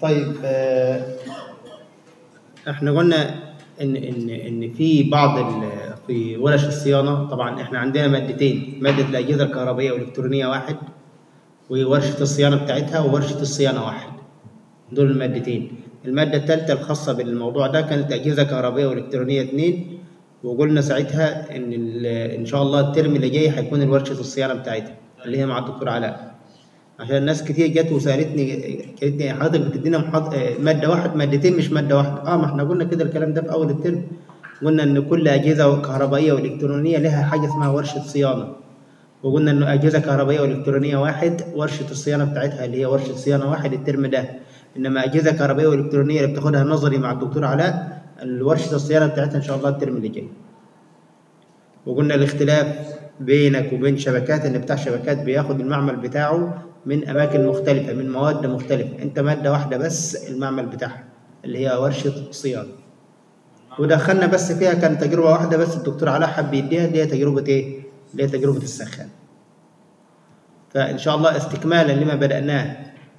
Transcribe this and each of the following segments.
طيب آه، احنا قلنا ان ان ان في بعض ال- في ورش الصيانه طبعا احنا عندنا مادتين ماده الاجهزه الكهربائيه والالكترونيه واحد وورشه الصيانه بتاعتها وورشه الصيانه واحد دول المادتين الماده الثالثه الخاصه بالموضوع ده كانت اجهزه كهربائيه والكترونيه اثنين وقلنا ساعتها ان ال- ان شاء الله الترم اللي جاي هيكون ورشه الصيانه بتاعتها اللي هي مع الدكتور علاء عشان الناس كتير جت وسالتني قالت لي حضرتك بتدينا محاض... آه، ماده واحد مادتين مش ماده واحده اه ما احنا قلنا كده الكلام ده في اول الترم قلنا ان كل اجهزه كهربائيه والكترونيه لها حاجه اسمها ورشه صيانه وقلنا ان اجهزه كهربائيه والكترونيه واحد ورشه الصيانه بتاعتها اللي هي ورشه صيانه واحد الترم ده انما اجهزه كهربائيه والكترونيه اللي بتاخدها نظري مع الدكتور علاء ورشه الصيانه بتاعتها ان شاء الله الترم اللي جاي وقلنا الاختلاف بينك وبين شبكات ان بتاع شبكات بياخد المعمل بتاعه من اماكن مختلفه من مواد مختلفه انت ماده واحده بس المعمل بتاعها اللي هي ورشه صيانه ودخلنا بس فيها كان تجربه واحده بس الدكتور علاء حب يديها اللي هي تجربه ايه اللي هي تجربه السخان فان شاء الله استكمالا لما بداناه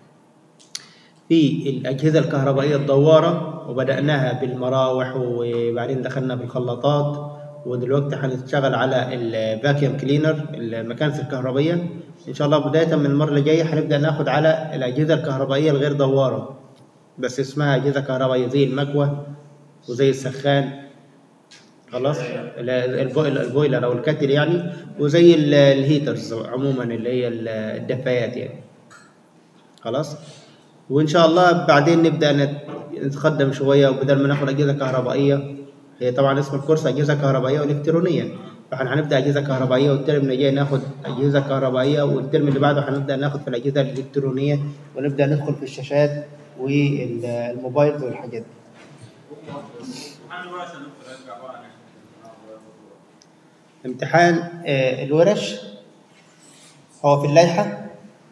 في الاجهزه الكهربائيه الدواره وبداناها بالمراوح وبعدين دخلنا بالخلاطات ودلوقتي هنشتغل على الفاكيوم كلينر المكانس الكهربائيه ان شاء الله بدايه من المره اللي جايه هنبدا ناخد على الاجهزه الكهربائيه الغير دواره بس اسمها اجهزه كهربائيه زي المكوه وزي السخان خلاص ال- البويلر البويلر او الكاتل يعني وزي ال- الهيترز عموما اللي هي ال- الدفايات يعني خلاص وان شاء الله بعدين نبدا نت- نتقدم شويه وبدل ما ناخد اجهزه كهربائيه هي طبعا اسم الكورس اجهزه كهربائيه والكترونيه فاحنا هنبدا اجهزه كهربائيه والترم اللي جاي ناخد اجهزه كهربائيه والترم اللي بعده هنبدا ناخد في الاجهزه الالكترونيه ونبدا ندخل في الشاشات والموبايل والحاجات دي امتحان آه، الورش هو في اللائحه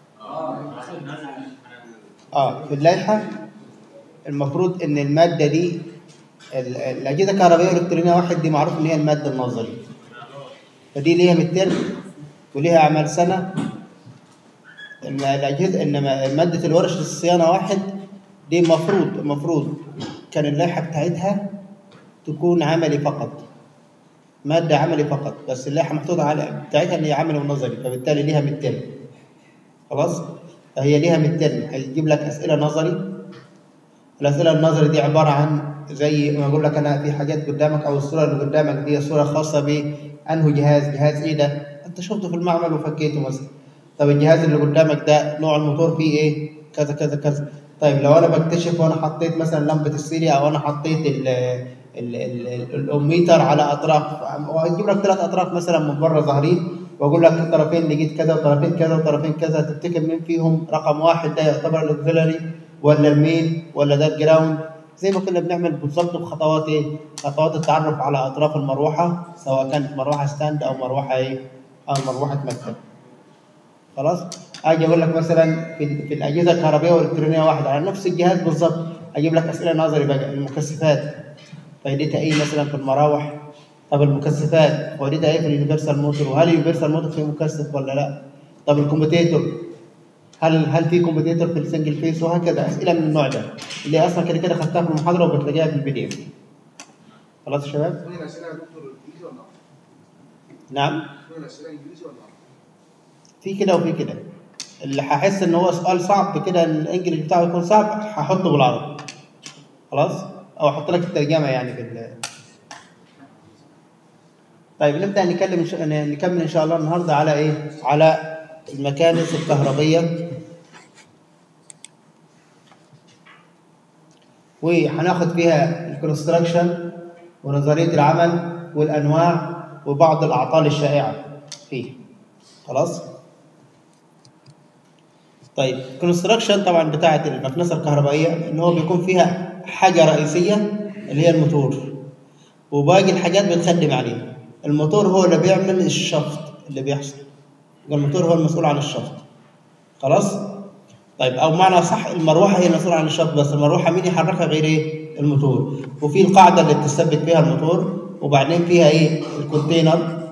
اه في اللائحه المفروض ان الماده دي ال- الاجهزه الكهربائيه والالكترونيه واحد دي معروف ان هي الماده النظري فدي ليها من ترم وليها اعمال سنه اما الاجهزه انما ماده الورش الصيانه واحد دي المفروض المفروض كان اللائحه بتاعتها تكون عملي فقط ماده عملي فقط بس اللائحه محطوطه على بتاعتها اللي هي عملي ونظري فبالتالي ليها من ترم خلاص فهي ليها من ترم هيجيب لك اسئله نظري الاسئله النظري دي عباره عن زي ما اقول لك انا في حاجات قدامك او الصوره اللي قدامك دي صوره خاصه بانه جهاز جهاز ايه ده انت شفته في المعمل وفكيته مثلا طب الجهاز اللي قدامك ده نوع الموتور فيه ايه كذا كذا كذا طيب لو انا بكتشف وانا حطيت مثلا لمبه السيريا او انا حطيت ال ال- ال- ال- الاميتر على اطراف واجيب لك ثلاث اطراف مثلا من بره ظاهرين واقول لك الطرفين لقيت كذا وطرفين كذا وطرفين كذا تفتكر مين فيهم رقم واحد ده يعتبر الاوكسيلري ولا المين ولا ده الجراوند زي ما كنا بنعمل بالظبط بخطوات ايه؟ خطوات التعرف على اطراف المروحه سواء كانت مروحه ستاند او مروحه ايه؟ او مروحه مكتب. خلاص؟ اجي اقول لك مثلا في, في الاجهزه الكهربائيه والالكترونيه واحده على نفس الجهاز بالظبط اجيب لك اسئله نظري بقى المكثفات فائدتها ايه مثلا في المراوح؟ طب المكثفات فائدتها ايه في اليونيفرسال موتور؟ وهل اليونيفرسال موتور فيه مكثف ولا لا؟ طب الكومبيتيتور هل هل في كومبيتيتور في السنجل فيس وهكذا اسئله من النوع ده اللي اصلا كده كده خدتها في المحاضره وبتلاقيها في البي دي اف خلاص يا شباب كل الاسئله يا دكتور انجليزي ولا عربي؟ نعم كل الاسئله انجليزي ولا عربي؟ في كده وفي كده اللي هحس ان هو سؤال صعب كده ان الانجليش بتاعه يكون صعب هحطه بالعربي خلاص او احط لك الترجمه يعني في ال طيب نبدا نتكلم إن شاء- نكمل ان شاء الله النهارده على ايه على المكانس الكهربيه وهناخد فيها الكونستراكشن ونظريه العمل والانواع وبعض الاعطال الشائعه فيه خلاص طيب الكونستراكشن طبعا بتاعه المكنسه الكهربائيه ان هو بيكون فيها حاجه رئيسيه اللي هي الموتور وباقي الحاجات بتخدم عليه الموتور هو اللي بيعمل الشفط اللي بيحصل الموتور هو المسؤول عن الشفط خلاص طيب او معنى صح المروحه هي المسؤوله عن الشفط بس المروحه مين يحركها غير ايه الموتور وفي القاعده اللي بتثبت فيها الموتور وبعدين فيها ايه الكونتينر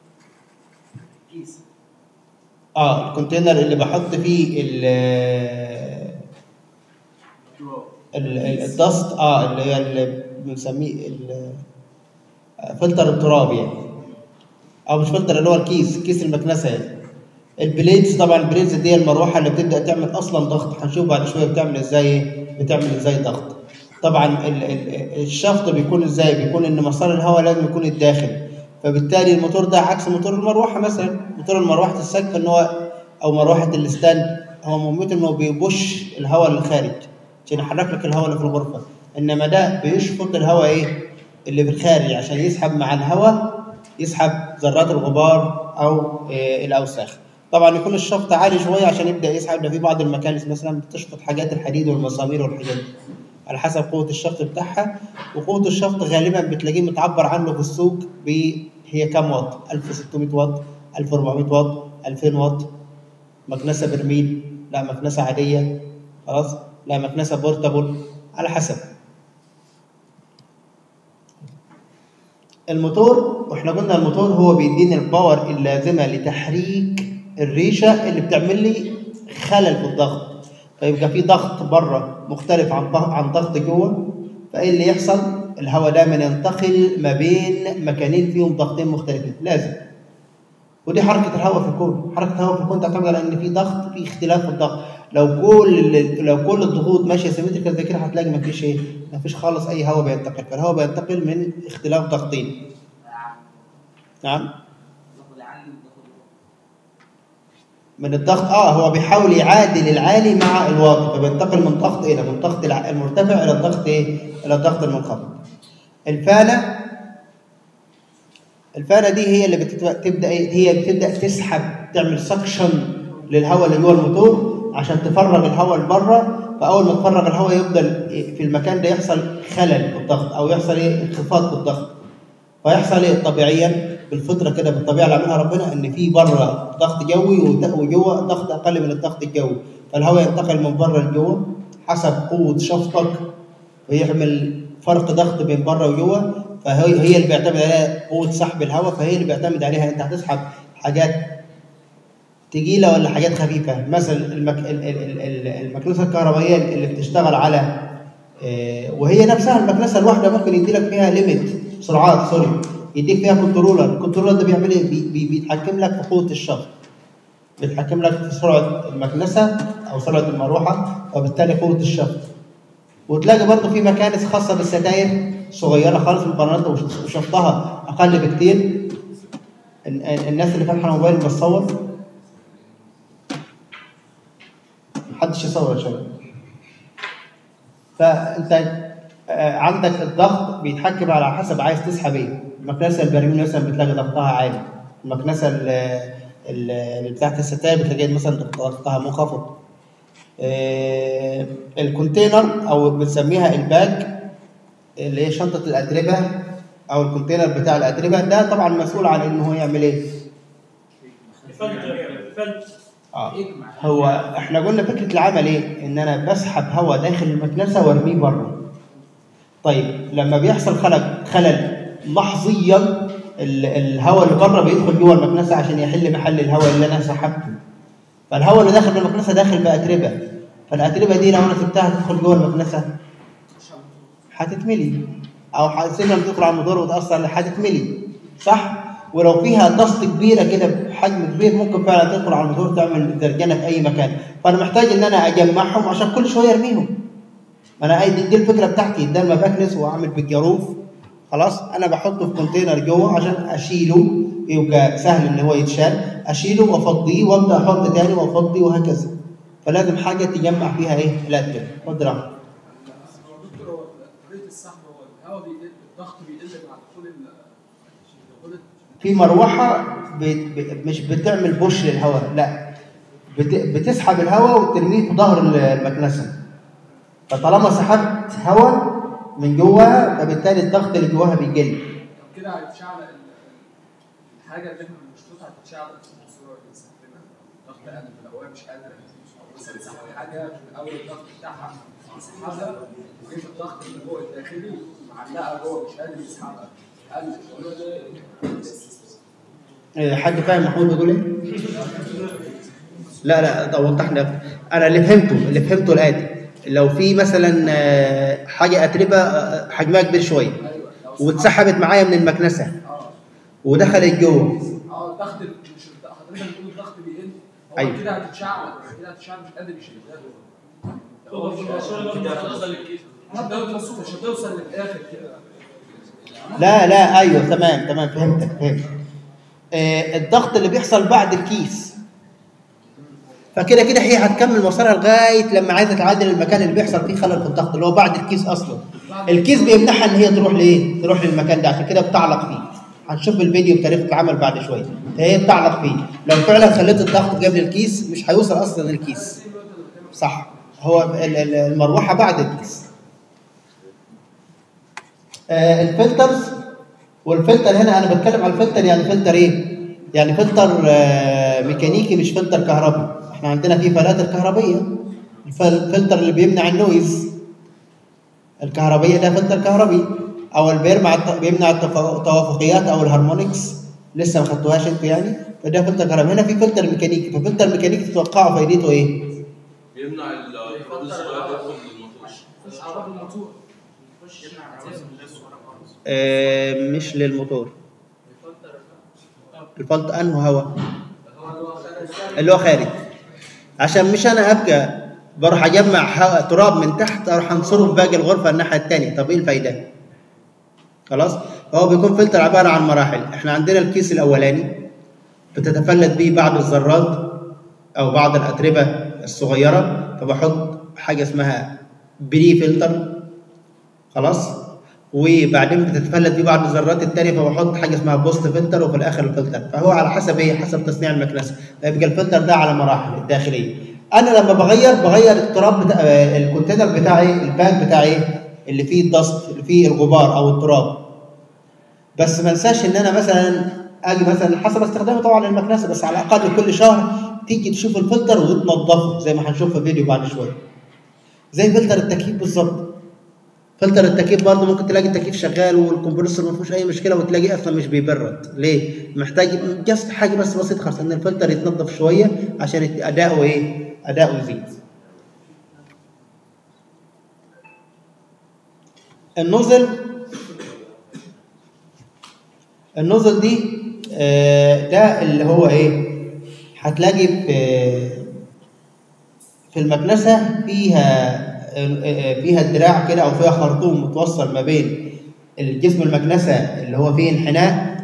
كيس اه الكونتينر اللي بحط فيه ال- ال- ال- الدست اه اللي هي اللي بنسميه ال- آه، فلتر التراب يعني او مش فلتر اللي هو الكيس كيس المكنسه يعني البليدز طبعا البليدز دي المروحه اللي بتبدا تعمل اصلا ضغط هنشوف بعد شويه بتعمل ازاي بتعمل ازاي ضغط طبعا ال- ال- الشفط بيكون ازاي بيكون ان مسار الهواء لازم يكون الداخل فبالتالي الموتور ده عكس موتور المروحه مثلا موتور المروحه السقف ان هو او مروحه الستاند هو مهمته انه بيبش الهواء للخارج عشان يحرك لك الهواء اللي في الغرفه انما ده بيشفط الهواء ايه اللي في الخارج عشان يسحب مع الهواء يسحب ذرات الغبار او إيه الاوساخ طبعا يكون الشفط عالي شويه عشان يبدا يسحب ده في بعض المكانس مثلا بتشفط حاجات الحديد والمسامير والحاجات دي على حسب قوه الشفط بتاعها وقوه الشفط غالبا بتلاقيه متعبر عنه في السوق ب هي كام واط 1600 واط 1400 واط 2000 واط مكنسه برميل لا مكنسه عاديه خلاص لا مكنسه بورتابل على حسب الموتور واحنا قلنا الموتور هو بيديني الباور اللازمه لتحريك الريشه اللي بتعمل لي خلل في الضغط فيبقى في ضغط بره مختلف عن ضغط عن ضغط جوه فايه اللي يحصل الهواء دايما ينتقل ما بين مكانين فيهم ضغطين مختلفين لازم ودي حركه الهواء في الكون حركه الهواء في الكون تعتمد على ان في ضغط في اختلاف في الضغط لو كل لو كل الضغوط ماشيه سيمتريكال زي كده هتلاقي ما فيش ايه ما فيش خالص اي هواء بينتقل فالهواء بينتقل من اختلاف ضغطين نعم من الضغط اه هو بيحاول يعادل العالي مع الواطي فبينتقل من ضغط الى من ضغط الع- المرتفع الى الضغط ايه الى الضغط المنخفض الفاله الفاله دي هي اللي بتت- تبدا ايه هي بتبدا تسحب تعمل سكشن للهواء اللي جوه الموتور عشان تفرغ الهواء لبره فاول ما تفرغ الهواء يفضل إيه في المكان ده يحصل خلل في الضغط او يحصل ايه انخفاض في الضغط فيحصل ايه طبيعيا بالفطره كده بالطبيعه اللي عاملها ربنا ان في بره ضغط جوي وت- وجوه ضغط اقل من الضغط الجوي فالهواء ينتقل من بره لجوه حسب قوه شفطك ويعمل فرق ضغط بين بره وجوه فهي هي اللي بيعتمد عليها قوه سحب الهواء فهي اللي بيعتمد عليها انت هتسحب حاجات تقيله ولا حاجات خفيفه مثلا المك... ال- ال- ال- ال- المكنسه الكهربائيه اللي بتشتغل على آه، وهي نفسها المكنسه الواحده ممكن يدي لك فيها ليميت سرعات سوري يديك فيها كنترولر الكنترولر ده بيعمل ايه بي- بي- بيتحكم لك في قوه الشفط بيتحكم لك في سرعه المكنسه او سرعه المروحه وبالتالي قوه الشفط وتلاقي برضه في مكانس خاصه بالستاير صغيره خالص مقارنه وش- وشفطها اقل بكتير ال- ال- الناس اللي فاتحه الموبايل بتصور محدش يصور يا شباب فانت آه، عندك الضغط بيتحكم على حسب عايز تسحب ايه المكنسه البرميل مثلا بتلاقي ضغطها عالي المكنسه ال- ال- اللي بتاعت الستاير بتلاقي مثلا ضغطها منخفض آه، الكونتينر او بنسميها الباج اللي هي شنطه الاتربه او الكونتينر بتاع الاتربه ده طبعا مسؤول عن ان هو يعمل ايه فلتر فلتر اه هو احنا قلنا فكره العمل ايه؟ ان انا بسحب هواء داخل المكنسه وارميه بره. طيب لما بيحصل خلل خلل لحظيا ال- الهواء اللي بره بيدخل جوه المكنسه عشان يحل محل الهواء اللي انا سحبته. فالهواء اللي داخل المكنسه داخل باتربه. فالاتربه دي لو انا سبتها تدخل جوه المكنسه هتتملي او هتسيبها لما تدخل على الموتور وتاثر هتتملي صح؟ ولو فيها ضغط كبيره كده بحجم كبير ممكن فعلا تدخل على الموتور تعمل درجنه في اي مكان فانا محتاج ان انا اجمعهم عشان كل شويه ارميهم ما انا أي- دي, دي الفكره بتاعتي بدل ما بكنس واعمل بالجاروف خلاص انا بحطه في كونتينر جوه عشان اشيله يبقى سهل ان هو يتشال اشيله وافضيه وابدا احط تاني وافضي وهكذا فلازم حاجه تجمع فيها ايه الاتربه اتفضل يا أحمد. هو دكتور هو طريقه السحب هو الهواء بيقل الضغط بيقل مع دخول ال دخول ال- في مروحه بت- بت- مش بتعمل بوش للهواء لا بت- بتسحب الهواء وترميه في ظهر المكنسه فطالما سحبت هواء من جواها فبالتالي الضغط اللي جواها بيقل طب كده هيتشعل ال- الحاجه اللي احنا بنشفطها هتتشعل في الصوره اللي بنستخدمها الضغط قل لو هي مش قادره مثلا سحب حاجه من اول الضغط بتاعها سحبها وجيت الضغط اللي جوه الداخلي معلقه جوه مش قادر يسحبها قل إيه، حد فاهم محمود بيقول ايه؟ لا لا ده وضح لي انا اللي فهمته اللي فهمته الاتي لو في مثلا آه، حاجه اتربه آه، حجمها كبير شويه ايوه لو واتسحبت معايا من المكنسه اه ودخلت جوه اه الضغط مش حضرتك بتقول الضغط بيقل هو أيوة. كده هتتشعب كده هتتشعب مش قادر يشدها هو في الوصول ده هتوصل للكيس مش هتوصل مش هتوصل للاخر كده لا لا ايوه تمام تمام فهمتك فهمت آه الضغط اللي بيحصل بعد الكيس فكده كده هي هتكمل مسارها لغايه لما عايزه تعدل المكان اللي بيحصل فيه خلل في الضغط اللي هو بعد الكيس اصلا الكيس بيمنعها ان هي تروح لايه؟ تروح للمكان ده عشان كده بتعلق فيه هنشوف الفيديو بطريقه العمل بعد شويه فهي بتعلق فيه لو فعلا خليت الضغط قبل الكيس مش هيوصل اصلا للكيس صح هو ال- ال- المروحه بعد الكيس آه، الفلترز والفلتر هنا انا بتكلم على الفلتر يعني فلتر ايه؟ يعني فلتر آه، ميكانيكي مش فلتر كهربي احنا عندنا في فلاتر كهربيه الف- الفلتر اللي بيمنع النويز الكهربيه ده فلتر كهربي او اللي بيرمع الت- بيمنع التف- التوافقيات او الهارمونكس لسه ما خدتوهاش انتوا يعني فده فلتر كهربي هنا في فلتر ميكانيكي ففلتر ميكانيكي تتوقعوا فايدته ايه؟ بيمنع الفلوس الصغير يدخل للموتور مش عرض الموتور آه، مش للموتور الفلت انه هوا اللي هو خارج عشان مش انا ابقى بروح اجمع هوا تراب من تحت اروح انصره في باقي الغرفه الناحيه الثانيه طب ايه الفايده؟ خلاص فهو بيكون فلتر عباره عن مراحل احنا عندنا الكيس الاولاني بتتفلت به بعض الذرات او بعض الاتربه الصغيره فبحط حاجه اسمها بري فلتر خلاص وبعدين بتتفلت بيه بعض الذرات التانية فبحط حاجه اسمها بوست فلتر وفي الاخر الفلتر فهو على حسب ايه حسب تصنيع المكنسه فيبقى الفلتر ده على مراحل الداخليه انا لما بغير بغير التراب بتاع آه، الكونتينر بتاعي الباك بتاعي اللي فيه الدست اللي فيه الغبار او التراب بس ما انساش ان انا مثلا اجي مثلا حسب استخدامي طبعا للمكنسه بس على الاقل كل شهر تيجي تشوف الفلتر وتنضفه زي ما هنشوف في فيديو بعد شويه زي فلتر التكييف بالظبط فلتر التكييف برضه ممكن تلاقي التكييف شغال والكمبرسور ما فيهوش اي مشكله وتلاقيه اصلا مش بيبرد ليه محتاج جست حاجه بس بسيطه خالص ان الفلتر يتنضف شويه عشان اداؤه ايه اداؤه يزيد النوزل النوزل دي آه، ده اللي هو ايه هتلاقي في في المكنسه فيها آه، فيها الدراع كده او فيها خرطوم متوصل ما بين الجسم المكنسه اللي هو فيه انحناء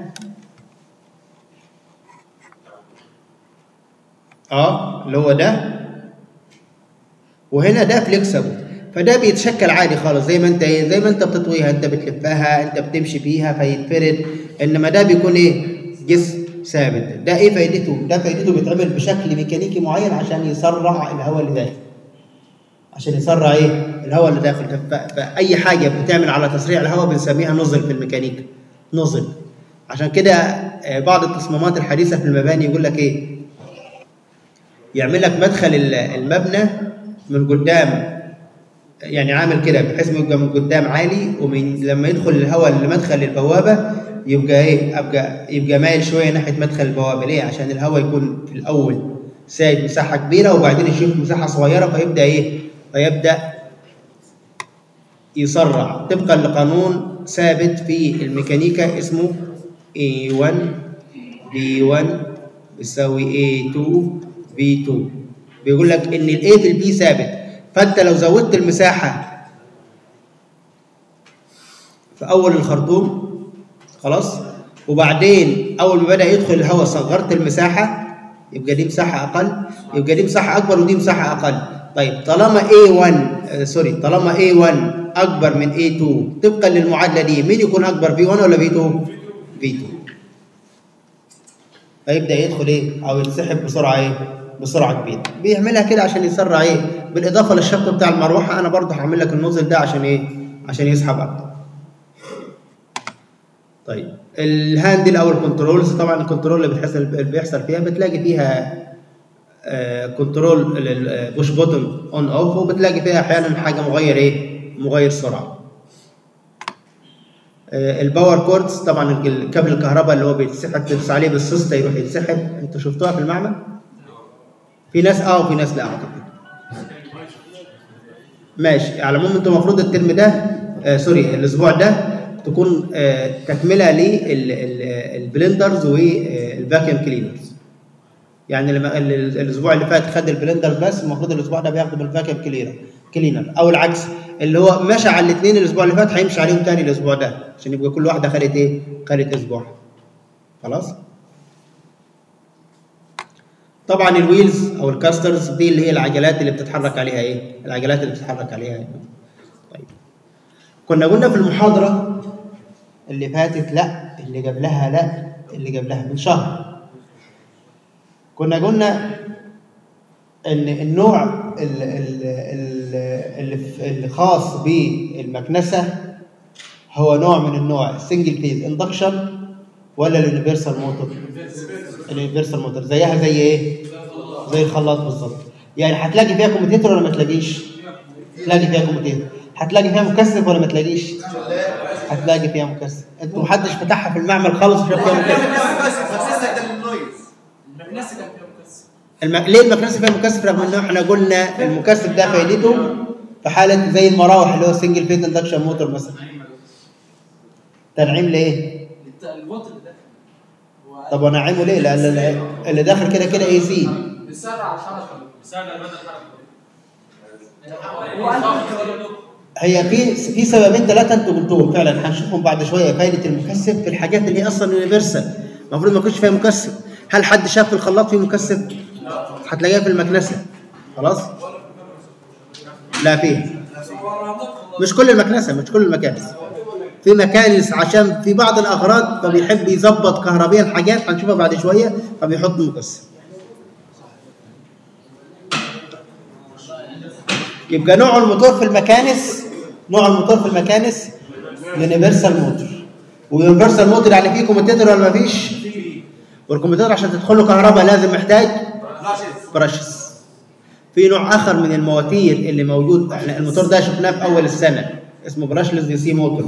اه اللي هو ده وهنا ده فليكسبل فده بيتشكل عادي خالص زي ما انت ايه زي ما انت بتطويها انت بتلفها انت بتمشي فيها فيتفرد انما ده بيكون ايه جسم ثابت ده ايه فايدته ده فايدته بيتعمل بشكل ميكانيكي معين عشان يسرع الهواء اللي داخل عشان يسرع ايه الهواء اللي داخل ف- فاي حاجه بتعمل على تسريع الهواء بنسميها نزل في الميكانيكا نزل عشان كده آه، بعض التصميمات الحديثه في المباني يقول لك ايه يعمل لك مدخل ال- المبنى من قدام يعني عامل كده بحيث ما يبقى من قدام عالي ومن لما يدخل الهواء لمدخل البوابه يبقى ايه يبقى يبقى مايل شويه ناحيه مدخل البوابه ليه عشان الهواء يكون في الاول سايب مساحه كبيره وبعدين يشوف مساحه صغيره فيبدا ايه فيبدا يسرع طبقا لقانون ثابت في الميكانيكا اسمه A1 B1 بيساوي A2 B2 بيقول لك ان ال A في ال B ثابت فانت لو زودت المساحه في اول الخرطوم خلاص وبعدين اول ما بدا يدخل الهواء صغرت المساحه يبقى دي مساحه اقل يبقى دي مساحه اكبر ودي مساحه اقل طيب طالما A1 آه سوري طالما A1 اكبر من A2 طبقا للمعادله دي مين يكون اكبر V1 ولا V2 V2 فيبدا يدخل ايه او ينسحب بسرعه ايه بسرعه كبيره بيعملها كده عشان يسرع ايه بالاضافه للشق بتاع المروحه انا برضه هعمل لك النوزل ده عشان ايه عشان يسحب اكتر طيب الهاندل او الكنترولز طبعا الكنترول اللي بتحصل اللي بيحصل فيها بتلاقي فيها آه كنترول بوش بوتون اون اوف وبتلاقي فيها احيانا حاجه مغير ايه مغير سرعه آه الباور كوردز طبعا الكابل الكهرباء اللي هو بيتسحب تدوس عليه بالسوسته يروح يتسحب انتوا شفتوها في المعمل في ناس اه وفي ناس لا اعتقد ماشي على العموم انتوا المفروض الترم ده آه سوري الاسبوع ده تكون آه تكمله للبلندرز والفاكيوم كلينرز يعني لما ال- ال- الاسبوع اللي فات خد البلندر بس المفروض الاسبوع ده بياخده بالفاكيوم كلينر كلينر او العكس اللي هو مشى على الاثنين الاسبوع اللي فات هيمشي عليهم تاني الاسبوع ده عشان يبقى كل واحده خدت ايه؟ خدت اسبوع خلاص؟ طبعا الويلز او الكاسترز دي اللي هي العجلات اللي بتتحرك عليها ايه؟ العجلات اللي بتتحرك عليها ايه؟ طيب كنا قلنا في المحاضره اللي فاتت لا اللي قبلها لا اللي قبلها من شهر كنا قلنا ان النوع ال- ال- ال- اللي ف- اللي خاص بالمكنسه هو نوع من النوع السنجل فيز اندكشن ولا اليونيفرسال موتور اليونيفرسال موتور زيها زي ايه زي الخلاط بالظبط يعني هتلاقي فيها كوميتيتور ولا ما تلاقيش تلاقي فيها كوميتيتور هتلاقي فيها مكثف ولا ما تلاقيش هتلاقي فيها مكثف انتوا محدش فتحها في المعمل خالص وشاف فيها مكثف المكنسه كان فيها مكسر الم... ليه المكنسه فيها مكثف رغم ان احنا قلنا المكثف ده فايدته في حاله زي المراوح اللي هو السنجل فيز اندكشن موتور مثلا تنعيم ليه؟ الوات اللي داخل هو طب ونعمه ليه؟ لان اللي- اللي داخل كده كده اي سي بيسرع الحركه بيساعد على مدى الحركه هي في في سببين ثلاثه انتوا قلتوهم فعلا هنشوفهم بعد شويه فايده المكثف في الحاجات اللي هي اصلا يونيفرسال المفروض ما يكونش فيها مكثف هل حد شاف في الخلاط فيه مكثف؟ هتلاقيها في المكنسه خلاص؟ لا فيه مش كل المكنسه مش كل المكانس في مكانس عشان في بعض الاغراض فبيحب يظبط كهربيا حاجات هنشوفها بعد شويه فبيحط مكثف يبقى نوع الموتور في المكانس نوع الموتور في المكانس يونيفرسال موتور ويونيفرسال موتور يعني فيه كوميتيتور ولا مفيش؟ والكمبيوتر عشان تدخل له كهرباء لازم محتاج براشز في نوع اخر من المواتير اللي موجود احنا الموتور ده شفناه في اول السنه اسمه براشلس دي سي موتور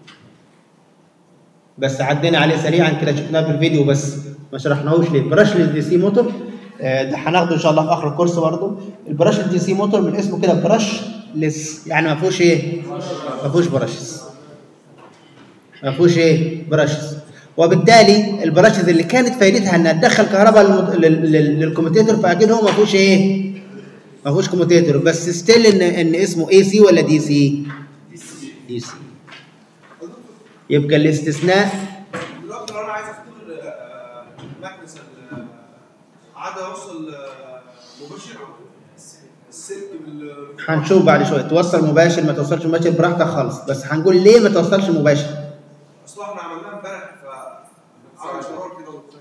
بس عدينا عليه سريعا كده شفناه في الفيديو بس ما شرحناهوش ليه براشلس دي سي موتور آه، ده هناخده ان شاء الله في اخر الكورس برضه البراشلس دي سي موتور من اسمه كده براشلس يعني ما فيهوش ايه؟ ما فيهوش براشز ما فيهوش ايه؟ براشز وبالتالي البراشز اللي كانت فايدتها انها تدخل كهرباء للمت- لل- لل- للكمبيوتر فاكيد هو ما فيهوش ايه؟ ما فيهوش كمبيوتر بس ستيل ان ان اسمه اي سي ولا دي سي؟ دي سي يبقى الاستثناء دلوقتي لو انا عايز اختبر آه، مكنس ال- عادي اوصل آه، مباشر السلك بال هنشوف بعد شويه توصل مباشر ما توصلش مباشر براحتك خالص بس هنقول ليه ما توصلش مباشر اصل احنا عملناها امبارح ف عمل شرار كده وبتاع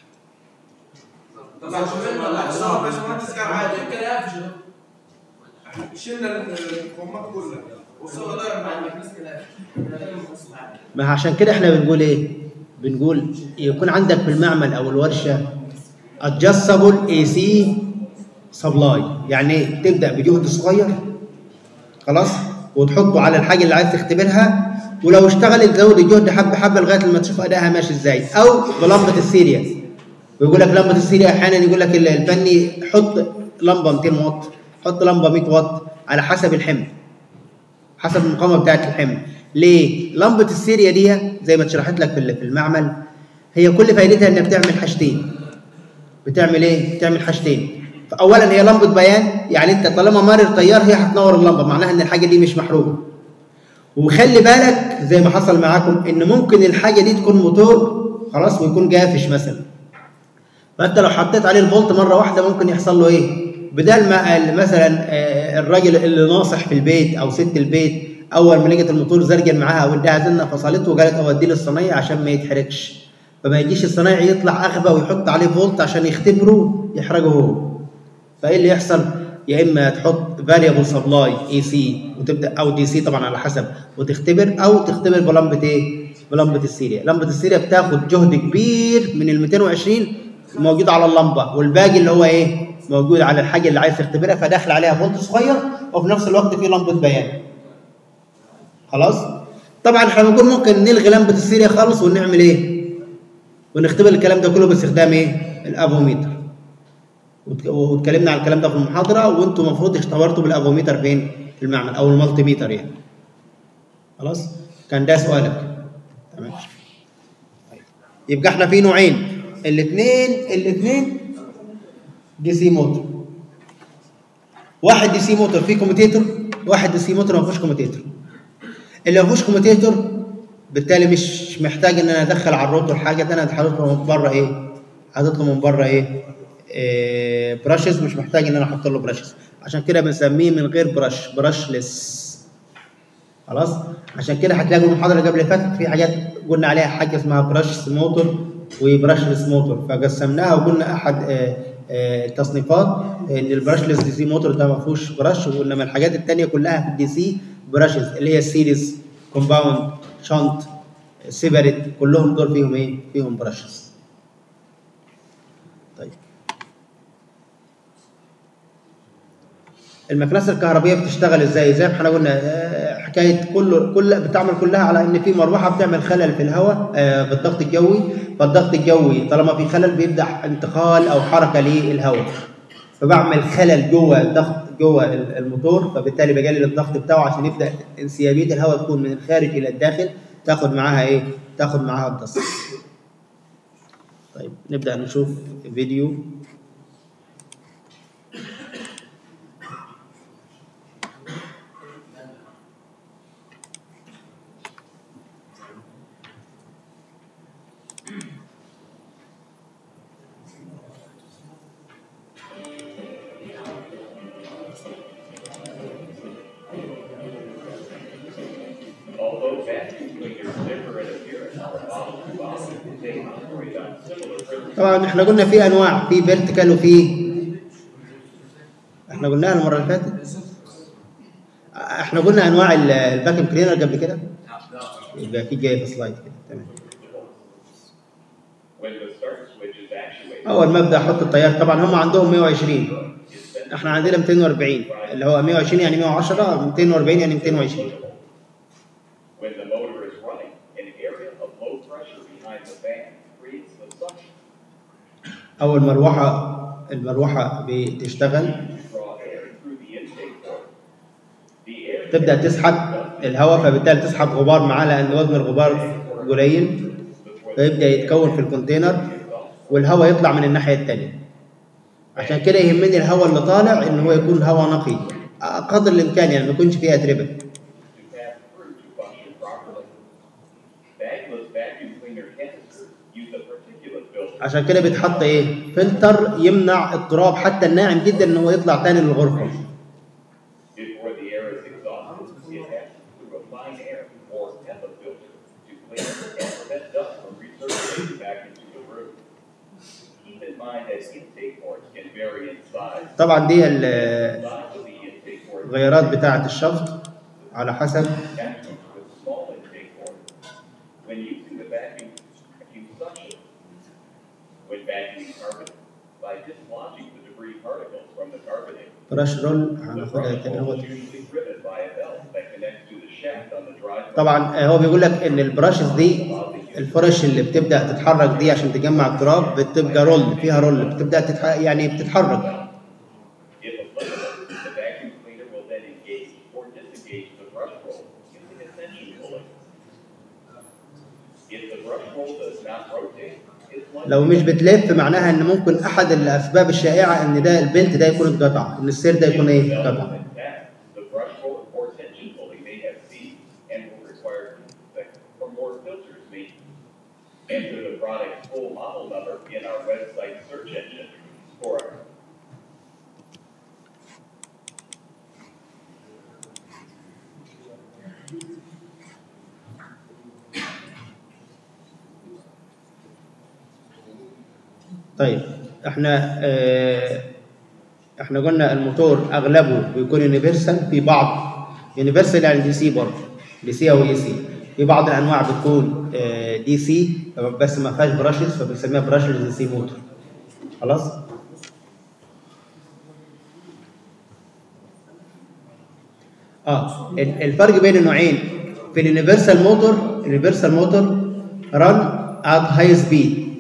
طب عشان لا باشمهندس كان عادي يمكن يقفش ده احنا شلنا الخمات كلها وصلنا دايره مع المكنسه كده يقفش ما عشان كده احنا بنقول ايه؟ بنقول يكون عندك في المعمل او الورشه adjustable AC supply يعني ايه؟ تبدا بجهد صغير خلاص وتحطه على الحاجه اللي عايز تختبرها ولو اشتغلت زود الجهد حبه حبه لغايه لما تشوف ادائها ماشي ازاي او بلمبه السيريا ويقول لك لمبه السيريا احيانا يقول لك الفني حط لمبه 200 واط حط لمبه 100 واط على حسب الحمل حسب المقاومه بتاعت الحمل ليه لمبه السيريا دي زي ما اتشرحت لك في في المعمل هي كل فائدتها انها بتعمل حاجتين بتعمل ايه بتعمل حاجتين فاولا هي لمبه بيان يعني انت طالما مارر تيار هي هتنور اللمبه معناها ان الحاجه دي مش محروقه وخلي بالك زي ما حصل معاكم ان ممكن الحاجه دي تكون موتور خلاص ويكون جافش مثلا فانت لو حطيت عليه الفولت مره واحده ممكن يحصل له ايه بدل ما ال- مثلا آه، الراجل اللي ناصح في البيت او ست البيت اول ما لقت الموتور زرجن معاها وداها زنه فصلته وقالت اوديه للصنايعي عشان ما يتحرقش فما يجيش الصنايعي يطلع اغبى ويحط عليه فولت عشان يختبره يحرقه هو فايه اللي يحصل يا اما تحط فاريبل سبلاي اي سي وتبدا او دي سي طبعا على حسب وتختبر او تختبر بلمبه ايه بلمبه السيريا لمبه السيريا بتاخد جهد كبير من ال 220 موجود على اللمبه والباقي اللي هو ايه موجود على الحاجه اللي عايز تختبرها فداخل عليها فولت صغير وفي نفس الوقت في لمبه بيان خلاص طبعا احنا بنقول ممكن نلغي لمبه السيريا خالص ونعمل ايه ونختبر الكلام ده كله باستخدام ايه الافوميتر وت- واتكلمنا على الكلام ده في المحاضره وانتم المفروض اختبرتوا بالافوميتر فين المعمل او المالتي ميتر يعني خلاص كان ده سؤالك تمام طيب. يبقى احنا في نوعين الاثنين الاثنين دي سي موتور واحد دي سي موتور فيه كوميتيتور واحد دي سي موتور ما فيهوش كوميتيتور اللي ما فيهوش كوميتيتور بالتالي مش محتاج ان انا ادخل على الروتور حاجه ده انا هحط من بره ايه حاطط له من بره ايه, إيه براشز مش محتاج ان انا احط له براشز عشان كده بنسميه من غير برش براشلس خلاص عشان كده هتلاقوا المحاضره اللي قبل اللي فاتت في حاجات قلنا عليها حاجه اسمها براشس موتور وبراشلس موتور فقسمناها وقلنا احد آه، آه، التصنيفات ان البراشلس دي سي موتور ده ما فيهوش برش وانما الحاجات الثانيه كلها في الدي سي براشز اللي هي السيريز كومباوند شنط سيبريت كلهم دول فيهم ايه؟ فيهم براشز طيب المكنسه الكهربائيه بتشتغل ازاي؟ زي ما احنا قلنا آه، حكايه كل كل بتعمل كلها على ان في مروحه بتعمل خلل في الهواء آه، بالضغط الجوي فالضغط الجوي طالما في خلل بيبدا انتقال او حركه للهواء فبعمل خلل جوه الضغط جوه الموتور فبالتالي بقلل الضغط بتاعه عشان يبدا انسيابيه الهواء تكون من الخارج الى الداخل تاخد معاها ايه؟ تاخد معاها الضغط. طيب نبدا نشوف فيديو Although vacuum cleaners differ in appearance from bottle to bottle, they operate on similar principles. طبعا احنا قلنا في انواع في فيرتيكال وفي احنا قلناها المره اللي فاتت احنا قلنا انواع ال- الفاكيوم كلينر قبل كده يبقى اكيد جاي في سلايد كده تمام When the start switch is actuated, اول ما ابدا احط التيار طبعا هم عندهم 120 it's then احنا عندنا 240 اللي هو 120 يعني 110 240 يعني 220 when the motor is running, an area of low pressure behind the fan creates the suction اول مروحه المروحه بتشتغل to draw air through the intake port. The air تبدا تسحب الهواء فبالتالي تسحب غبار معاه لان وزن الغبار قليل فيبدا يتكون في الكونتينر والهواء يطلع من الناحيه الثانيه عشان كده يهمني الهواء اللي طالع ان هو يكون هواء نقي قدر الامكان يعني ما يكونش فيه اتربه to pass through to function properly. Bagless vacuum cleaner canisters use a particulate filter عشان كده بيتحط ايه فلتر يمنع التراب حتى الناعم جدا ان هو يطلع تاني للغرفه Before the air is exhausted, it passes through a fine air or HEPA filter to clean and prevent dust from recirculating back into the room. Keep in mind that intake ports can vary in size. طبعا دي ال- Size of the intake port الغيارات بتاعه الشفط على حسب vacuums with small intake ports. When using the vacuum, vacuum suction, when vacuuming carpet, by dislodging the debris particles from the carpeting, براش رول هناخدها تاني Roll هو is usually driven by a belt that connects to the shaft on the dry طبعا آه، هو بيقول لك ان البراشز دي الفرش اللي بتبدا تتحرك دي عشان تجمع التراب بتبقى رول فيها رول بتبدا تتح... يعني بتتحرك If applicable, the vacuum cleaner will then engage or disengage the brush roll using a tension pulley. If the brush roll does not rotate, it's likely لو مش بتلف معناها ان ممكن احد الاسباب الشائعه ان ده البلت ده يكون اتقطع ان السير ده يكون ايه اتقطع When tapped, the brush roll or tension pulley may have seized and will require defect or more filters made. Enter the product's full model number in our website search engine for طيب احنا اه احنا قلنا الموتور اغلبه بيكون يونيفرسال في بعض يونيفرسال يعني دي سي برضه دي سي او اي سي في بعض الانواع بتكون اه دي سي بس ما فيهاش براشز فبنسميها براشز دي سي موتور خلاص اه ال- الفرق بين النوعين في اليونيفرسال موتور اليونيفرسال موتور ران ات هاي سبيد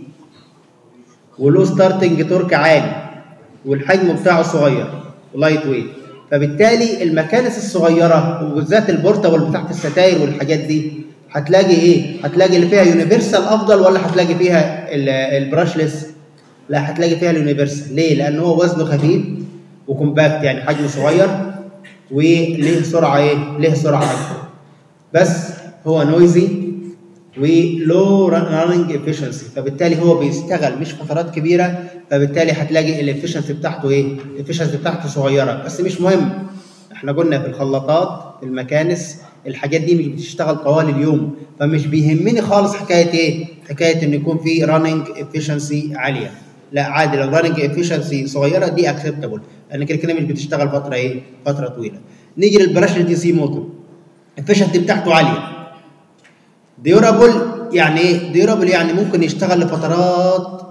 وله ستارتنج تورك عالي والحجم بتاعه صغير ولايت ويت فبالتالي المكانس الصغيره وبالذات البورتابل بتاعت الستاير والحاجات دي هتلاقي ايه؟ هتلاقي اللي فيها يونيفرسال افضل ولا هتلاقي فيها ال- البراشلس؟ لا هتلاقي فيها اليونيفرسال ليه؟ لان هو وزنه خفيف وكومباكت يعني حجمه صغير وليه سرعه ايه؟ ليه سرعه اكبر بس هو نويزي ولو راننج افشنسي فبالتالي هو بيشتغل مش فترات كبيره فبالتالي هتلاقي الافشنسي بتاعته ايه؟ الافشنسي بتاعته صغيره بس مش مهم احنا قلنا في الخلاطات في المكانس الحاجات دي مش بتشتغل طوال اليوم فمش بيهمني خالص حكايه ايه؟ حكايه ان يكون في راننج افشنسي عاليه لا عادي لو راننج افشنسي صغيره دي اكسبتابل لان كده كده مش بتشتغل فتره ايه؟ فتره طويله. نيجي للبراش دي سي موتور الافشنسي بتاعته عاليه ديورابل يعني ايه؟ ديورابل يعني ممكن يشتغل لفترات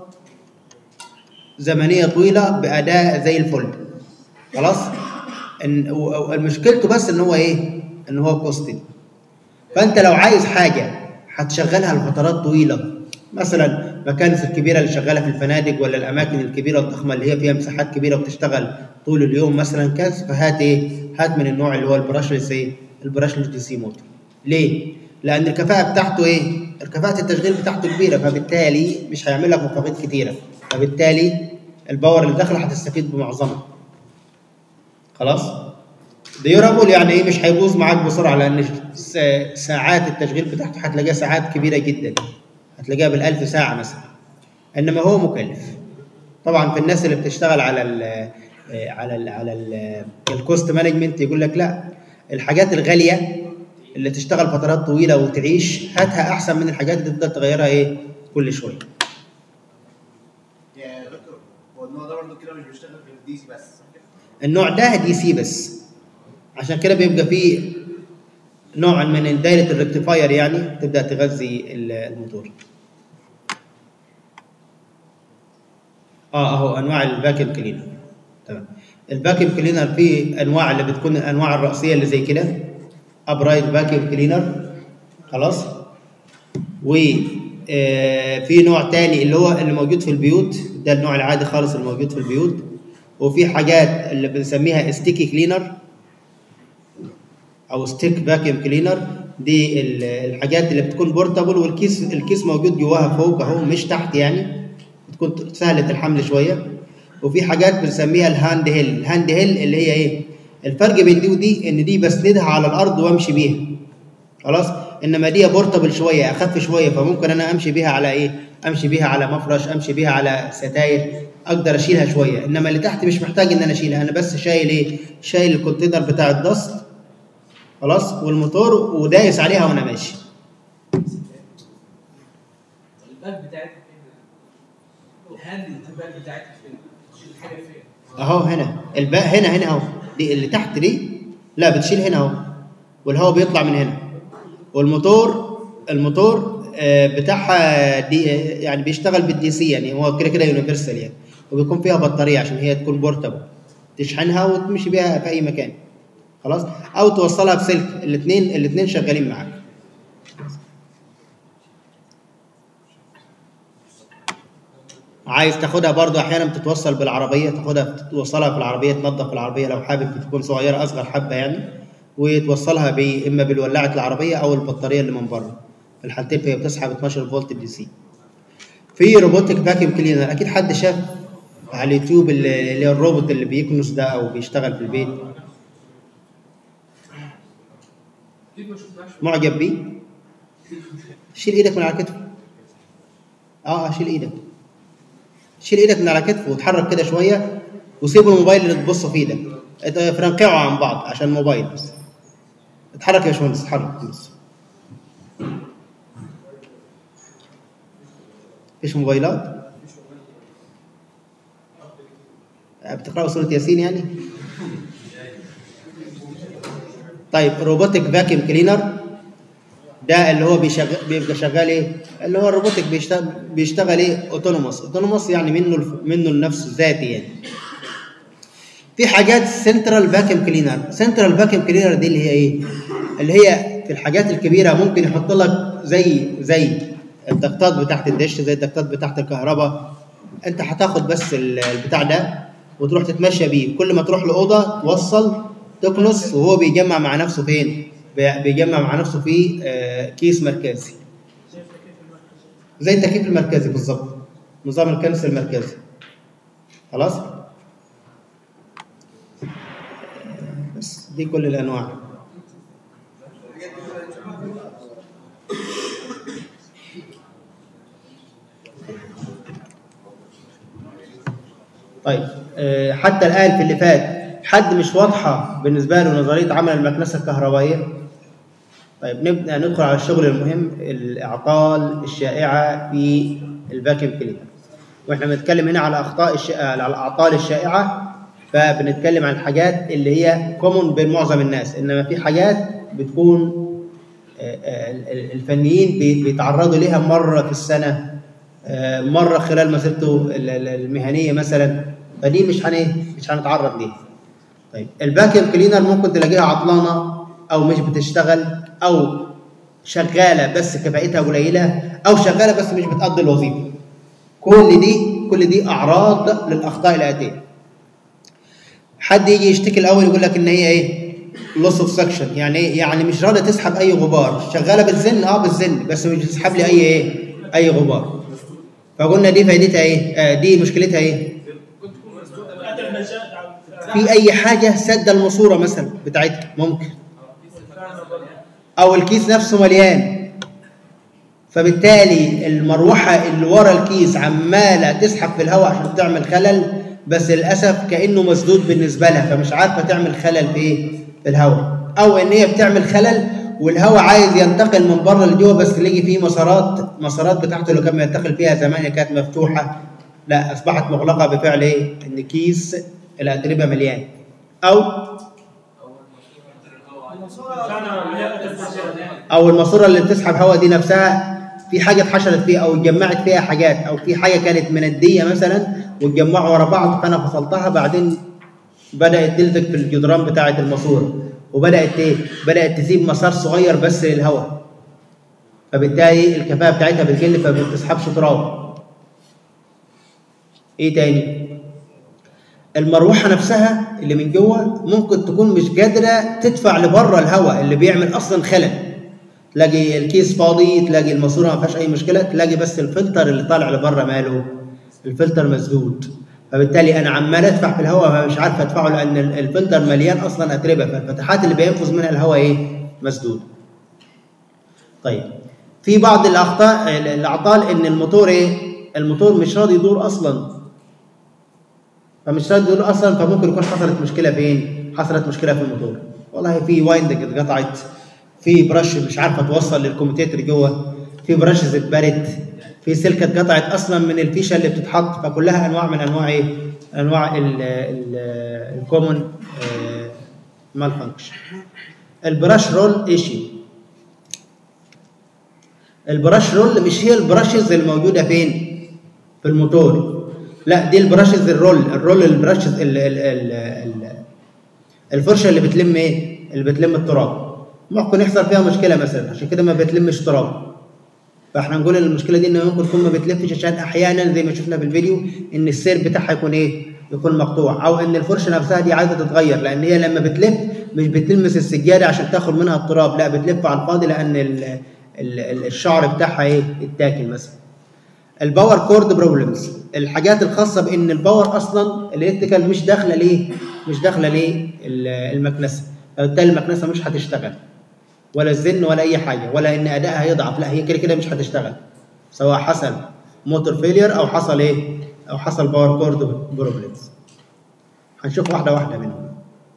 زمنيه طويله باداء زي الفل خلاص؟ ان و- و- مشكلته بس ان هو ايه؟ ان هو كوستنج فانت لو عايز حاجه هتشغلها لفترات طويله مثلا مكانس الكبيره اللي شغاله في الفنادق ولا الاماكن الكبيره الضخمه اللي هي فيها مساحات كبيره وبتشتغل طول اليوم مثلا كاس فهات ايه؟ هات من النوع اللي هو البراشلس ايه؟ البراشلس دي سي موتور. ليه؟ لان الكفاءه بتاعته ايه؟ الكفاءه التشغيل بتاعته كبيره فبالتالي مش هيعمل لك مقاومات كتيره فبالتالي الباور اللي داخله هتستفيد بمعظمها. خلاص؟ ديورابل يعني ايه مش هيبوظ معاك بسرعه لان س- ساعات التشغيل بتاعته هتلاقيها ساعات كبيره جدا هتلاقيها بالألف ساعه مثلا انما هو مكلف طبعا في الناس اللي بتشتغل على ال على ال على ال الكوست مانجمنت يقول لك لا الحاجات الغاليه اللي تشتغل فترات طويله وتعيش هاتها احسن من الحاجات اللي تقدر تغيرها ايه كل شويه يا دكتور هو النوع ده برضه كده مش بيشتغل في الدي سي بس صح كده؟ النوع ده دي سي بس عشان كده بيبقى فيه نوع من دايره الريكتيفاير يعني تبدا تغذي ال- الموتور اه اهو انواع الفاكيوم كلينر تمام الفاكيوم كلينر في انواع اللي بتكون الانواع الرئيسيه اللي زي كده ابرايت فاكيوم كلينر خلاص و آه، في نوع تاني اللي هو اللي موجود في البيوت ده النوع العادي خالص اللي موجود في البيوت وفي حاجات اللي بنسميها ستيكي كلينر او ستيك فاكيوم كلينر دي ال- الحاجات اللي بتكون بورتابل والكيس الكيس موجود جواها فوق اهو مش تحت يعني بتكون سهله الحمل شويه وفي حاجات بنسميها الهاند هيل الهاند هيل اللي هي ايه الفرق بين دي ودي ان دي بسندها على الارض وامشي بيها خلاص انما دي بورتابل شويه اخف شويه فممكن انا امشي بيها على ايه امشي بيها على مفرش امشي بيها على ستاير اقدر اشيلها شويه انما اللي تحت مش محتاج ان انا اشيلها انا بس شايل ايه شايل الكونتينر بتاع الدست خلاص والموتور ودايس عليها وانا ماشي الباك بتاعتك فين؟ الهاندل الباك بتاعتك فين؟ تشيل الحاجه فين؟ اهو هنا الباء هنا هنا اهو دي اللي تحت دي لا بتشيل هنا اهو والهواء بيطلع من هنا والموتور الموتور آه، بتاعها دي آه، يعني بيشتغل بالدي سي يعني هو كده كده يونيفرسال يعني وبيكون فيها بطاريه عشان هي تكون بورتابل تشحنها وتمشي بيها في اي مكان خلاص او توصلها بسلك الاثنين الاثنين شغالين معاك عايز تاخدها برضو احيانا بتتوصل بالعربيه تاخدها توصلها في العربيه تنظف العربيه لو حابب تكون صغيره اصغر حبه يعني وتوصلها ب اما بالولاعه العربيه او البطاريه اللي من بره في الحالتين فهي بتسحب 12 فولت دي سي في روبوتك فاكيوم كلينر اكيد حد شاف على اليوتيوب اللي اللي هو الروبوت اللي بيكنس ده او بيشتغل في البيت اكيد ما شفناش معجب بيه شيل ايدك من على كتفه اه اه شيل ايدك شيل ايدك من على كتفه وتحرك كده شويه وسيب الموبايل اللي تبص فيه ده ات- فرنقعوا عن بعض عشان الموبايل بس اتحرك يا باشمهندس اتحرك بس مفيش موبايلات بتقرأوا سورة ياسين يعني طيب روبوتك فاكيوم كلينر ده اللي هو بيشغل بيبقى شغال ايه؟ اللي هو الروبوتك بيشتغل بيشتغل ايه؟ اوتونوموس، اوتونوموس يعني منه الف... منه لنفسه ذاتي يعني. في حاجات سنترال فاكيوم كلينر، سنترال فاكيوم كلينر دي اللي هي ايه؟ اللي هي في الحاجات الكبيره ممكن يحط لك زي زي الضغطات بتاعت الدش زي الضغطات بتاعت الكهرباء انت هتاخد بس ال- البتاع ده وتروح تتمشى بيه كل ما تروح لاوضه توصل تكنس وهو بيجمع مع نفسه فين؟ بي- بيجمع مع نفسه في آه، كيس مركزي زي التكييف المركزي بالظبط نظام الكنس المركزي خلاص؟ بس دي كل الانواع طيب آه، حتى الآن في اللي فات حد مش واضحة بالنسبة له نظرية عمل المكنسة الكهربائية طيب نبدأ ندخل على الشغل المهم الأعطال الشائعة في الفاكيوم كلينر واحنا بنتكلم هنا على أخطاء الش... على الأعطال الشائعة فبنتكلم عن الحاجات اللي هي كومون بين معظم الناس إنما في حاجات بتكون آه، آه، الفنيين بي- بيتعرضوا ليها مرة في السنة آه، مرة خلال مسيرته ال- ال- المهنية مثلا فدي مش هن مش هنتعرض ليها. طيب الفاكيوم كلينر ممكن تلاقيها عطلانة أو مش بتشتغل أو شغالة بس كفاءتها قليلة أو شغالة بس مش بتأدي الوظيفة. كل دي كل دي أعراض للأخطاء الآتية. حد يجي يشتكي الأول يقول لك إن هي إيه؟ لوس اوف سكشن يعني ايه؟ يعني مش راضيه تسحب اي غبار شغاله بالزن اه بالزن بس مش بتسحب لي اي ايه؟ اي غبار فقلنا دي فائدتها ايه؟ آه دي مشكلتها ايه؟ في اي حاجه سد الماسوره مثلا بتاعتها ممكن او الكيس نفسه مليان فبالتالي المروحه اللي ورا الكيس عماله تسحب في الهواء عشان تعمل خلل بس للاسف كانه مسدود بالنسبه لها فمش عارفه تعمل خلل في ايه؟ في الهواء او ان هي بتعمل خلل والهواء عايز ينتقل من بره لجوه بس تلاقي فيه مسارات مسارات بتاعته اللي كان بينتقل فيها زمان اللي كانت مفتوحه لا اصبحت مغلقه بفعل ايه؟ ان كيس الاتربه مليان او او الماسوره اللي بتسحب هواء دي نفسها في حاجه اتحشرت فيها او اتجمعت فيها حاجات او في حاجه كانت منديه مثلا واتجمعوا ورا بعض فانا فصلتها بعدين بدات تلزق في الجدران بتاعه الماسوره وبدات ايه؟ بدات تسيب مسار صغير بس للهواء فبالتالي الكفاءه بتاعتها بتقل فما بتسحبش تراب ايه تاني؟ المروحه نفسها اللي من جوه ممكن تكون مش قادره تدفع لبره الهواء اللي بيعمل اصلا خلل تلاقي الكيس فاضي تلاقي الماسوره ما فيهاش اي مشكله تلاقي بس الفلتر اللي طالع لبره ماله الفلتر مسدود فبالتالي انا عمال ادفع في الهواء مش عارف ادفعه لان ال- الفلتر مليان اصلا اتربه فالفتحات اللي بينفذ منها الهواء ايه مسدود طيب في بعض الاخطاء ال- الاعطال ان الموتور ايه الموتور مش راضي يدور اصلا فمش راضي يدور اصلا فممكن يكون حصلت مشكله فين حصلت مشكله في الموتور والله في وايند اتقطعت في برش مش عارفه توصل للكوميتيتر جوه في برش اتبرد في سلكه اتقطعت اصلا من الفيشه اللي بتتحط فكلها انواع من انواع ايه انواع الكومون مال فانكشن البرش رول ايشيو البرش رول مش هي البراشز الموجوده فين في الموتور لا دي البراشز الرول الرول البراشز ال ال ال ال الفرشه اللي بتلم ايه اللي بتلم التراب ممكن يحصل فيها مشكله مثلا عشان كده ما بتلمش تراب فاحنا نقول ان المشكله دي انه ممكن تكون ما بتلفش عشان احيانا زي ما شفنا في الفيديو ان السير بتاعها يكون ايه يكون مقطوع او ان الفرشه نفسها دي عايزه تتغير لان هي لما بتلف مش بتلمس السجاده عشان تاخد منها التراب لا بتلف على الفاضي لان ال ال ال الشعر بتاعها ايه اتاكل مثلا الباور كورد بروبلمز الحاجات الخاصه بان الباور اصلا الالكتريكال مش داخله ليه مش داخله ليه ال- المكنسه فبالتالي المكنسه مش هتشتغل ولا الزن ولا اي حاجه ولا ان ادائها يضعف لا هي كده كده مش هتشتغل سواء حصل موتور فيلير او حصل ايه او حصل باور كورد بروبلمز هنشوف واحده واحده منهم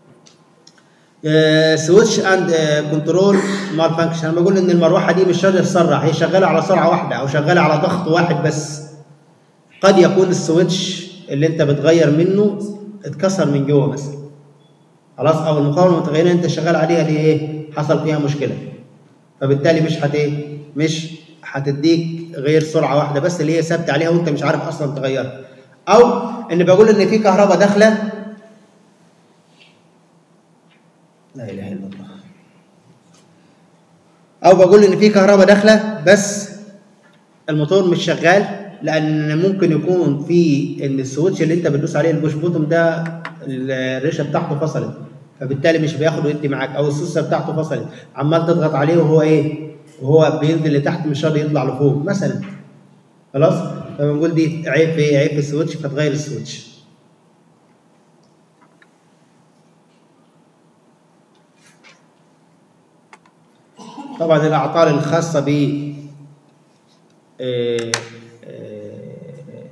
سويتش اند كنترول مال فانكشن انا بقول ان المروحه دي مش راضيه تسرع هي شغاله على سرعه واحده او شغاله على ضغط واحد بس قد يكون السويتش اللي انت بتغير منه اتكسر من جوه مثلا خلاص او المقاومه المتغيره اللي انت شغال عليها دي ايه حصل فيها مشكله فبالتالي مش هت ايه مش هتديك غير سرعه واحده بس اللي هي ثابته عليها وانت مش عارف اصلا تغيرها او ان بقول ان في كهرباء داخله لا اله الا الله او بقول ان في كهرباء داخله بس الموتور مش شغال لان ممكن يكون في ان السويتش اللي انت بتدوس عليه البوش بوتوم ده الريشه بتاعته فصلت فبالتالي مش بياخد ويدي معاك او السوسه بتاعته فصلت عمال تضغط عليه وهو ايه وهو بينزل لتحت مش راضي يطلع لفوق مثلا خلاص فبنقول دي عيب في إيه؟ عيب في السويتش فتغير السويتش طبعا الاعطال الخاصه ب آه، آه،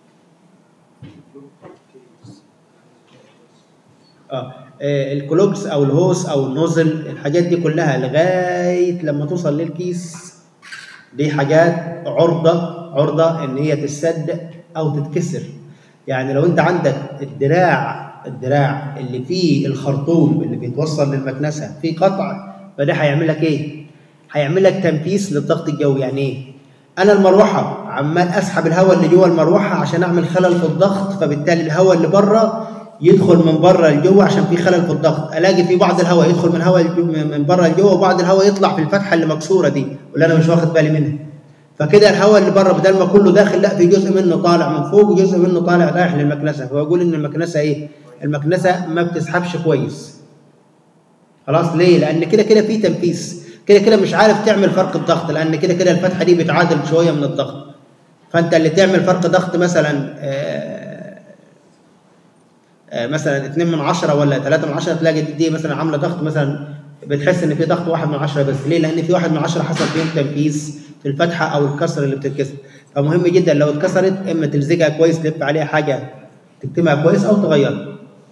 اه آه، الكلوكس او الهوس او النوزل الحاجات دي كلها لغايه لما توصل للكيس دي حاجات عرضه عرضه ان هي تتسد او تتكسر يعني لو انت عندك الدراع الدراع اللي فيه الخرطوم اللي بيتوصل للمكنسه فيه قطع فده هيعمل لك ايه؟ هيعمل لك تنفيس للضغط الجوي يعني ايه؟ انا المروحه عمال اسحب الهواء اللي جوه المروحه عشان اعمل خلل في الضغط فبالتالي الهواء اللي بره يدخل من بره لجوه عشان في خلل في الضغط الاقي في بعض الهواء يدخل من هواء الجو- من بره لجوه وبعض الهواء يطلع في الفتحه اللي مكسوره دي واللي انا مش واخد بالي منها فكده الهواء اللي بره بدل ما كله داخل لا في جزء منه طالع من فوق وجزء منه طالع رايح للمكنسه فبقول ان المكنسه ايه المكنسه ما بتسحبش كويس خلاص ليه لان كده كده في تنفيس كده كده مش عارف تعمل فرق الضغط لان كده كده الفتحه دي بتعادل شويه من الضغط فانت اللي تعمل فرق ضغط مثلا آه، آه، مثلا 2 من 10 ولا 3 من 10 تلاقي دي, دي مثلا عامله ضغط مثلا بتحس ان في ضغط 1 من 10 بس ليه؟ لان في 1 من 10 حصل فيهم تنفيذ في الفتحه او الكسر اللي بتتكسر فمهم جدا لو اتكسرت اما تلزقها كويس تلف عليها حاجه تكتمها كويس او تغيرها.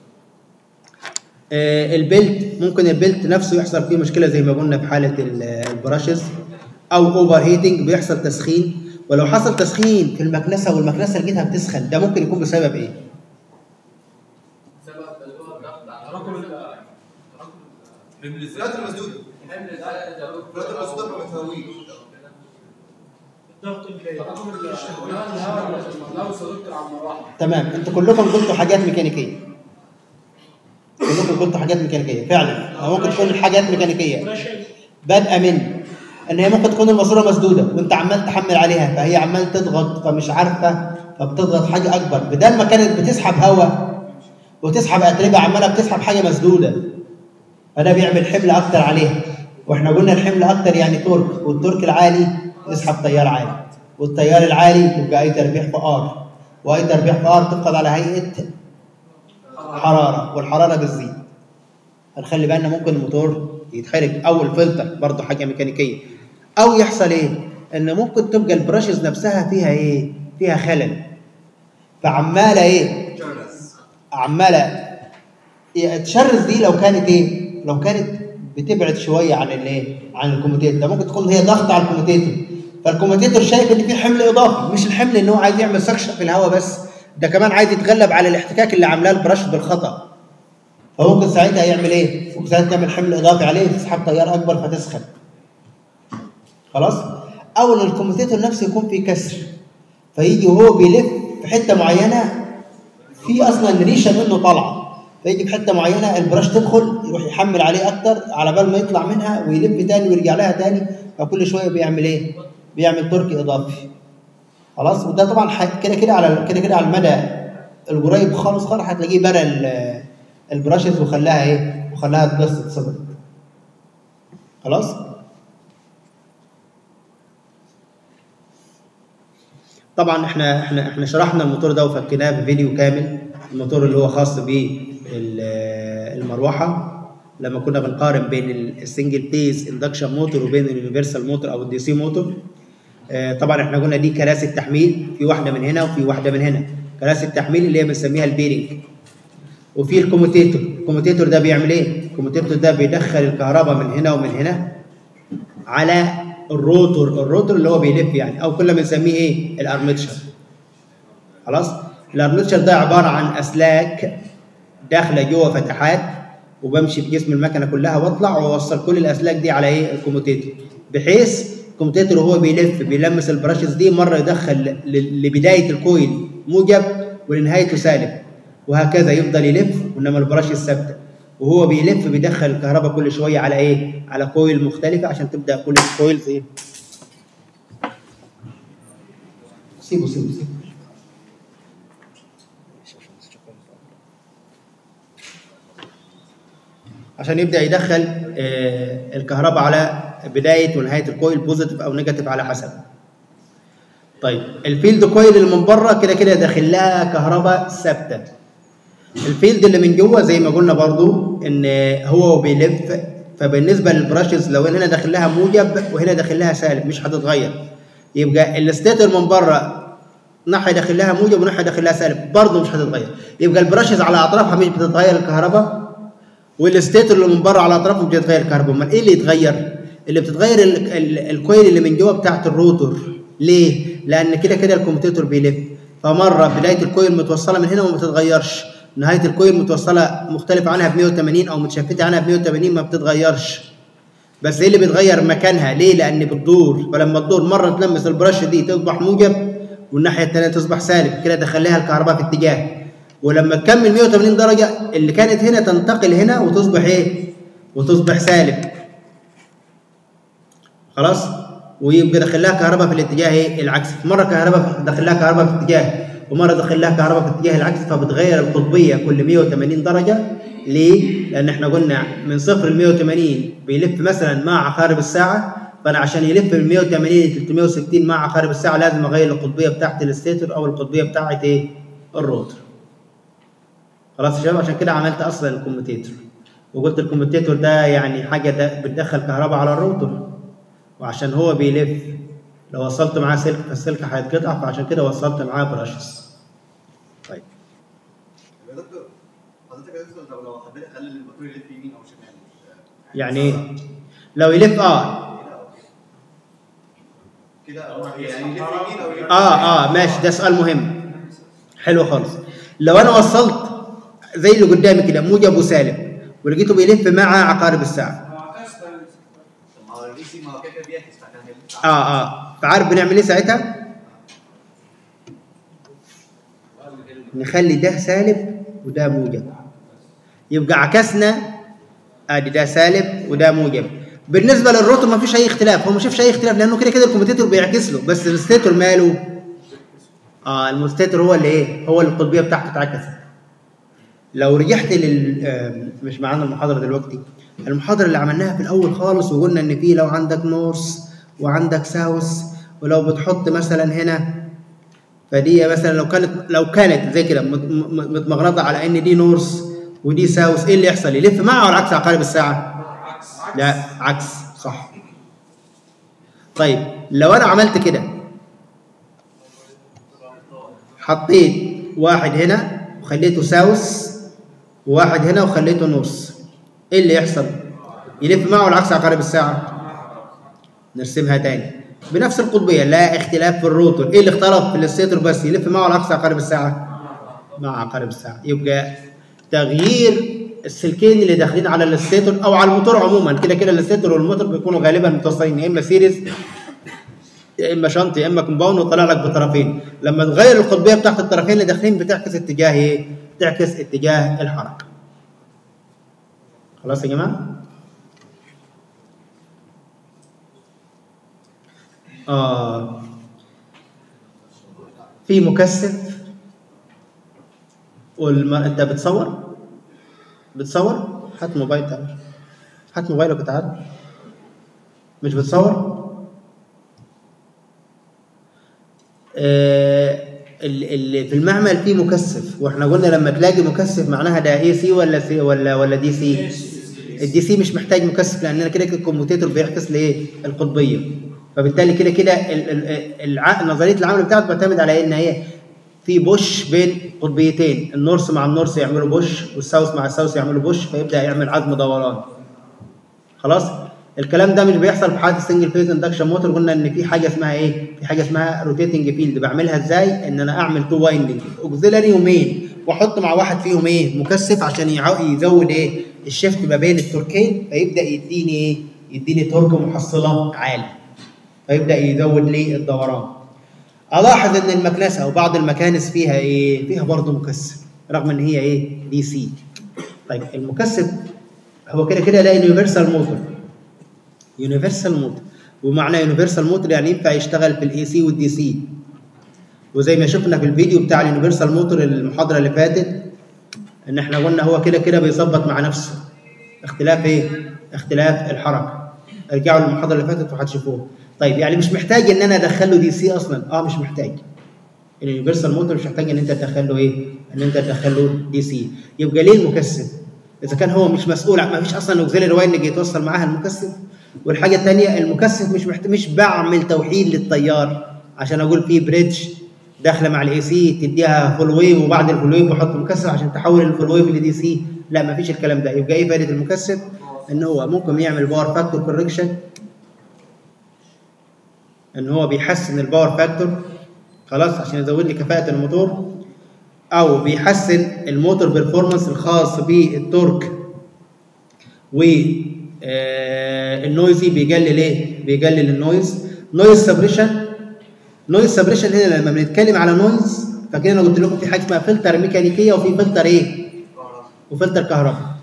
آه، البلت ممكن البلت نفسه يحصل فيه مشكله زي ما قلنا في حاله ال- البراشز او اوفر هيتنج بيحصل تسخين ولو حصل تسخين في المكنسه والمكنسه لقيتها بتسخن ده ممكن يكون بسبب ايه؟ سبب اللي هو الضغط على تراكم ال- حمل الفلات المسدوده الحمل ده الفلات المسدوده ما بتهويش تراكم الهواء لو صدقت على المروحه تمام انتوا كلكم قلتوا حاجات ميكانيكيه كلكم قلتوا حاجات ميكانيكيه فعلا أو ممكن تكون حاجات ميكانيكيه بادئه من ان هي ممكن تكون الماسوره مسدوده وانت عمال تحمل عليها فهي عمال تضغط فمش عارفه فبتضغط حاجه اكبر بدل ما كانت بتسحب هواء وتسحب اتربه عماله بتسحب حاجه مسدوده فده بيعمل حمل اكتر عليها واحنا قلنا الحمل اكتر يعني تورك والتورك العالي يسحب تيار عالي والتيار العالي يبقى اي تربيح في ار واي تربيح في ار تفقد على هيئه حراره والحراره بتزيد هنخلي بالنا ممكن الموتور يتحرق او الفلتر برضه حاجه ميكانيكيه او يحصل ايه ان ممكن تبقى البراشز نفسها فيها ايه فيها خلل فعماله ايه عماله إيه، تشرز دي لو كانت ايه لو كانت بتبعد شويه عن الايه عن الكوميتيتور ده ممكن تكون هي ضغط على الكوميتيتور فالكوميتيتور شايف ان في حمل اضافي مش الحمل ان هو عايز يعمل سكشن في الهواء بس ده كمان عايز يتغلب على الاحتكاك اللي عاملاه البراش بالخطا فممكن ساعتها يعمل ايه؟ ممكن ساعتها تعمل حمل اضافي عليه تسحب تيار اكبر فتسخن. خلاص؟ او ان الكوميتيتور نفسه يكون فيه كسر فيجي وهو بيلف في حته معينه في اصلا ريشه منه طالعه فيجي في حته معينه البراش تدخل يروح يحمل عليه اكتر على بال ما يطلع منها ويلف تاني ويرجع لها تاني فكل شويه بيعمل ايه؟ بيعمل ترك اضافي. خلاص وده طبعا ح- كده كده على كده كده على المدى القريب خالص خالص هتلاقيه بنى ال- البراشز وخلاها ايه؟ وخلاها تقص تصبر. خلاص؟ طبعا احنا احنا احنا شرحنا الموتور ده وفكناه بفيديو كامل الموتور اللي هو خاص بالمروحه لما كنا بنقارن بين السنجل بيز اندكشن موتور وبين اليونيفرسال موتور او الدي سي موتور آه، طبعا احنا قلنا دي كراسي التحميل في واحده من هنا وفي واحده من هنا كراسي التحميل اللي هي بنسميها البيرنج وفي الكوموتيتور الكوموتيتور ده بيعمل ايه الكوموتيتور ده بيدخل الكهرباء من هنا ومن هنا على الروتور الروتور اللي هو بيلف يعني او كنا بنسميه ايه الارمتشر خلاص الارمتشر ده عباره عن اسلاك داخله جوه فتحات وبمشي بجسم المكنه كلها واطلع واوصل كل الاسلاك دي على ايه الكوموتيتور بحيث الكوموتيتور وهو بيلف بيلمس البراشز دي مره يدخل ل- لبدايه الكويل موجب ولنهايته سالب وهكذا يفضل يلف وانما البراشز ثابته وهو بيلف بيدخل الكهرباء كل شويه على ايه؟ على كويل مختلفه عشان تبدا كل الكويلز ايه؟ سيبه سيبه سيبه عشان يبدا يدخل آه، الكهرباء على بدايه ونهايه الكويل بوزيتيف او نيجاتيف على حسب طيب الفيلد كويل اللي من بره كده كده داخل لها كهرباء ثابته الفيلد اللي من جوه زي ما قلنا برضو ان هو بيلف فبالنسبه للبراشز لو هنا داخل لها موجب وهنا داخل لها سالب مش هتتغير يبقى الستيتر من بره ناحيه داخل لها موجب وناحيه داخل لها سالب برضه مش هتتغير يبقى البراشز على اطرافها مش بتتغير الكهرباء والستيتر اللي من بره على اطرافه مش بتتغير الكهرباء امال ايه اللي يتغير اللي بتتغير ال- ال- الكويل اللي من جوه بتاعت الروتور ليه لان كده كده الكمبيوتر بيلف فمره بدايه الكويل متوصله من هنا وما بتتغيرش نهايه الكويل متوصله مختلفه عنها ب 180 او متشفته عنها ب 180 ما بتتغيرش بس ايه اللي بيتغير مكانها ليه لان بتدور فلما تدور مره تلمس البرش دي تصبح موجب والناحيه الثانيه تصبح سالب كده دخلها الكهرباء في اتجاه ولما تكمل 180 درجه اللي كانت هنا تنتقل هنا وتصبح ايه وتصبح سالب خلاص ويبقى داخل لها كهرباء في الاتجاه ايه العكسي مره كهرباء داخل لها كهرباء في اتجاه ومره داخل لها كهرباء في الاتجاه العكسي فبتغير القطبيه كل 180 درجه ليه؟ لان احنا قلنا من صفر ل 180 بيلف مثلا مع عقارب الساعه فانا عشان يلف من 180 ل 360 مع عقارب الساعه لازم اغير القطبيه بتاعت الستيتور او القطبيه بتاعت ايه؟ الروتر. خلاص يا شباب عشان كده عملت اصلا الكوميتيتور وقلت الكوميتيتور ده يعني حاجه ده بتدخل كهرباء على الروتر وعشان هو بيلف لو وصلت معاه سلك فالسلك هيتقطع فعشان كده وصلت معاه براشز طيب يا دكتور حضرتك يا دكتور لو لو حبيت اخلي الموتور يلف يمين او شمال مش- يعني ايه لو يلف اه كده أو يعني يلف يمين او يلف اه اه ماشي ده سؤال مهم حلو خالص لو انا وصلت زي اللي قدامي كده موجب وسالب ولقيته بيلف مع عقارب الساعه طب ما هو الدي سي ما هو كده كده بيعكس فكان هيلف اه اه فعارف بنعمل ايه ساعتها نخلي ده سالب وده موجب يبقى عكسنا ادي ده سالب وده موجب بالنسبه للروتور ما فيش اي اختلاف هو ما شافش اي اختلاف لانه كده كده الكمبيوتر بيعكس له بس الستيتور ماله اه المستتر هو اللي ايه هو اللي القطبيه بتاعته اتعكست لو رجعت لل آه، مش معانا المحاضره دلوقتي المحاضره اللي عملناها في الاول خالص وقلنا ان في لو عندك نورث وعندك ساوث ولو بتحط مثلا هنا فدي مثلا لو كانت لو كانت زي كده مت- م- متمغنطه على ان دي نورث ودي ساوث ايه اللي يحصل يلف معها ولا عكس عقارب الساعه لا عكس صح طيب لو انا عملت كده حطيت واحد هنا وخليته ساوث وواحد هنا وخليته نص ايه اللي يحصل يلف معه العكس عقارب الساعه نرسمها تاني بنفس القطبيه لا اختلاف في الروتور ايه اللي اختلف في الستيتور بس يلف معه العكس عقارب الساعه مع عقارب الساعه يبقى تغيير السلكين اللي داخلين على الستيتور او على الموتور عموما كده كده الستيتور والموتور بيكونوا غالبا متصلين يا اما سيريز يا اما شنط يا اما كومباوند وطلع لك بطرفين لما تغير القطبيه بتاعت الطرفين اللي داخلين بتعكس اتجاه ايه بتعكس اتجاه الحركه خلاص يا جماعه آه في مكثف والم... انت بتصور بتصور هات موبايل تعال هات موبايلك تعال مش بتصور آه ال- ال- في المعمل في مكثف واحنا قلنا لما تلاقي مكثف معناها ده اي سي ولا سي ولا ولا دي سي الدي سي مش محتاج مكثف لان كده كده الكمبيوتر بيعكس لايه القطبيه فبالتالي كده كده ال- ال- الع- نظريه العمل بتاعته بتعتمد على ان هي في بوش بين قطبيتين النورس مع النورس يعملوا بوش والساوث مع الساوث يعملوا بوش فيبدا يعمل عزم دوران خلاص الكلام ده مش بيحصل في حاله السنجل فيز اندكشن موتور قلنا ان في حاجه اسمها ايه في حاجه اسمها روتيتنج فيلد بعملها ازاي ان انا اعمل تو وايندنج اوكسيلري ومين واحط مع واحد فيهم ايه مكثف عشان يعو- يزود ايه الشيفت ما بين التوركين فيبدا يديني ايه يديني تورك محصله عالي فيبدا يزود لي الدوران الاحظ ان المكنسه او بعض المكانس فيها ايه فيها برضه مكثف رغم ان هي ايه دي سي طيب المكثف هو كده كده ده يونيفرسال موتور يونيفرسال موتور ومعنى يونيفرسال موتور يعني ينفع يشتغل في الاي سي والدي سي وزي ما شفنا في الفيديو بتاع اليونيفرسال موتور المحاضره اللي فاتت ان احنا قلنا هو كده كده بيظبط مع نفسه اختلاف ايه اختلاف الحركه ارجعوا للمحاضره اللي فاتت وهتشوفوها طيب يعني مش محتاج ان انا ادخل له دي سي اصلا اه مش محتاج اليونيفرسال موتور مش محتاج ان انت تدخل له ايه ان انت تدخل له دي سي يبقى ليه المكثف اذا كان هو مش مسؤول عن- ما فيش اصلا اوكسيلري وايرنج يتوصل معاها المكثف والحاجه الثانيه المكثف مش محت... مش بعمل توحيد للتيار عشان اقول في بريدج داخله مع الاي سي تديها فول ويف وبعد الفول ويف بحط مكثف عشان تحول الفول ويف لدي سي لا ما فيش الكلام ده يبقى ايه فائده المكثف ان هو ممكن يعمل باور فاكتور كوركشن ان هو بيحسن الباور فاكتور خلاص عشان يزود لي كفاءه الموتور او بيحسن الموتور بيرفورمانس الخاص بالتورك و آه، النويزي بيقلل ايه؟ بيقلل النويز نويز سبريشن نويز سبريشن هنا لما بنتكلم على نويز فكده انا قلت لكم في حاجه اسمها فلتر ميكانيكيه وفي فلتر ايه؟ وفلتر كهرباء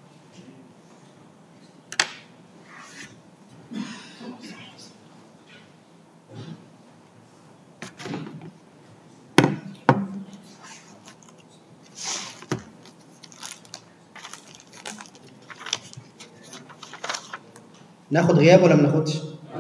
ناخد غياب ولا ما ناخدش؟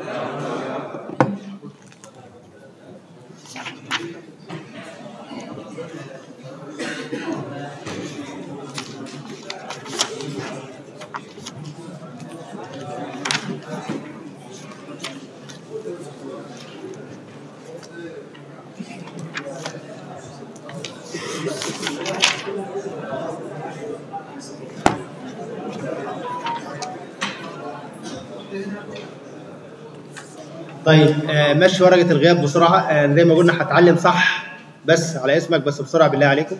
طيب آه، مشي ورقه الغياب بسرعه آه، زي ما قلنا هتعلم صح بس على اسمك بس بسرعه بالله عليكم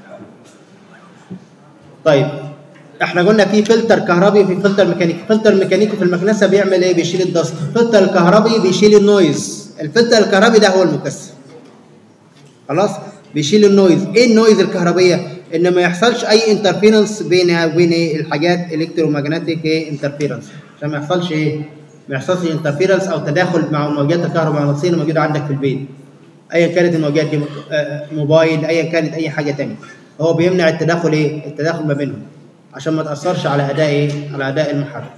طيب احنا قلنا في فلتر كهربي وفي فلتر ميكانيكي فلتر ميكانيكي في المكنسه بيعمل ايه بيشيل الدست الفلتر الكهربي بيشيل النويز الفلتر الكهربي ده هو المكثف خلاص بيشيل النويز ايه النويز الكهربيه ان ما يحصلش اي انترفيرنس بين وبين ايه الحاجات الكترومagnetic ايه انترفيرنس عشان ما يحصلش ايه ما يحصلش انترفيرنس او تداخل مع موجات الكهرومغناطيسيه اللي موجوده عندك في البيت ايا كانت الموجات دي آه، موبايل ايا كانت اي حاجه تانية هو بيمنع التداخل ايه التداخل ما بينهم عشان ما تاثرش على اداء ايه على اداء المحرك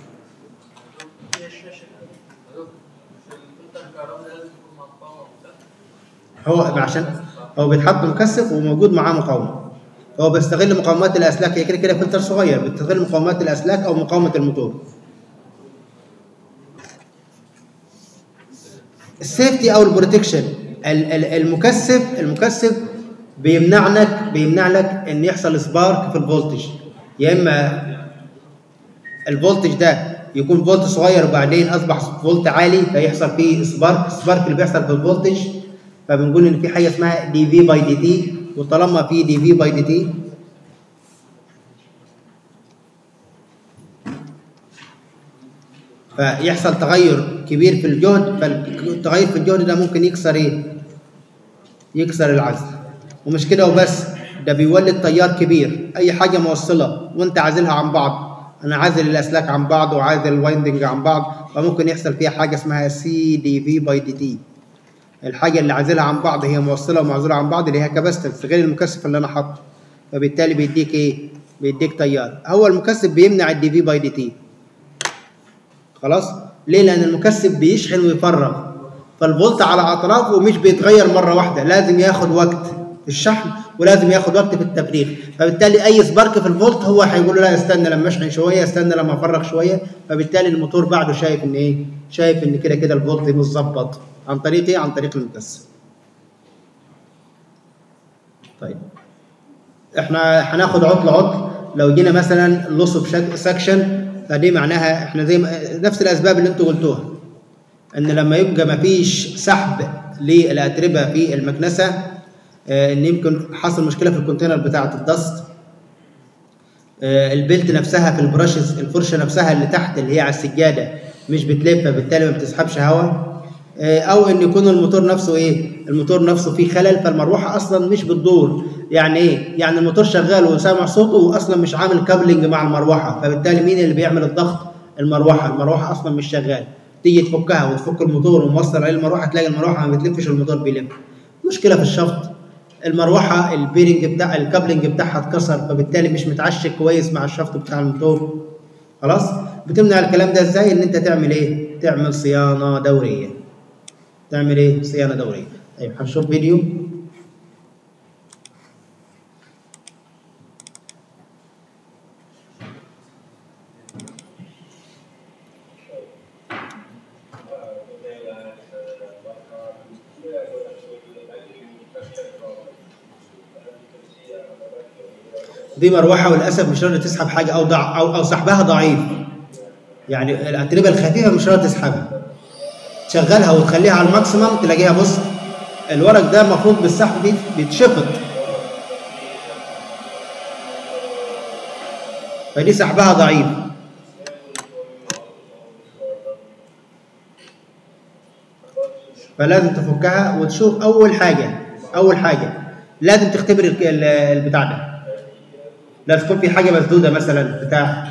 هو عشان هو بيتحط مكثف وموجود معاه مقاومه هو بيستغل مقاومات الاسلاك هي كده كده فلتر صغير بيستغل مقاومات الاسلاك او مقاومه الموتور السيفتي او البروتكشن ال- ال- المكثف المكثف بيمنعنك بيمنع لك ان يحصل سبارك في الفولتج يا اما الفولتج ده يكون فولت صغير وبعدين اصبح فولت عالي فيحصل فيه سبارك السبارك اللي بيحصل في الفولتج فبنقول ان في حاجه اسمها دي في باي دي تي وطالما في دي في باي دي تي فيحصل تغير كبير في الجهد فالتغير في الجهد ده ممكن يكسر ايه؟ يكسر العزل ومش كده وبس ده بيولد تيار كبير اي حاجه موصله وانت عازلها عن بعض انا عازل الاسلاك عن بعض وعازل الوايندنج عن بعض فممكن يحصل فيها حاجه اسمها سي دي في باي دي تي الحاجه اللي عازلها عن بعض هي موصله ومعزوله عن بعض اللي هي كاباستنس غير المكثف اللي انا حاطه فبالتالي بيديك ايه بيديك تيار هو المكثف بيمنع الدي في باي دي تي خلاص ليه لان المكثف بيشحن ويفرغ فالفولت على اطرافه مش بيتغير مره واحده لازم ياخد وقت في الشحن ولازم ياخد وقت في التفريغ فبالتالي اي سبارك في الفولت هو هيقول له لا استنى لما اشحن شويه استنى لما افرغ شويه فبالتالي الموتور بعده شايف ان ايه شايف ان كده كده الفولت متظبط عن طريق ايه عن طريق المكثف طيب احنا هناخد عطل عطل لو جينا مثلا لوس اوف سكشن فدي معناها احنا زي ما نفس الاسباب اللي انتوا قلتوها ان لما يبقى ما فيش سحب للاتربه في المكنسه آه، ان يمكن حصل مشكله في الكونتينر بتاعه الدست آه، البلت نفسها في البراشز الفرشه نفسها اللي تحت اللي هي على السجاده مش بتلف فبالتالي ما بتسحبش هواء آه، او ان يكون الموتور نفسه ايه الموتور نفسه فيه خلل فالمروحه اصلا مش بتدور يعني ايه يعني الموتور شغال وسامع صوته واصلا مش عامل كابلنج مع المروحه فبالتالي مين اللي بيعمل الضغط المروحه المروحه اصلا مش شغال تيجي تفكها وتفك الموتور وموصل عليه المروحه تلاقي المروحه ما بتلفش الموتور بيلف مشكله في الشفط المروحه البيرنج بتاع الكابلنج بتاعها اتكسر فبالتالي مش متعشق كويس مع الشفط بتاع الموتور خلاص بتمنع الكلام ده ازاي ان انت تعمل ايه تعمل صيانه دوريه تعمل ايه صيانه دوريه طيب هنشوف فيديو دي مروحه وللاسف مش راضيه تسحب حاجه او ضع او او سحبها ضعيف يعني الاتربه الخفيفه مش راضيه تسحبها تشغلها وتخليها على الماكسيمم تلاقيها بص الورق ده المفروض بالسحب بيت- بيتشفط فدي سحبها ضعيف فلازم تفكها وتشوف اول حاجه اول حاجه لازم تختبر ال- ال- البتاع ده لازم تكون في حاجه مسدوده مثلا بتاع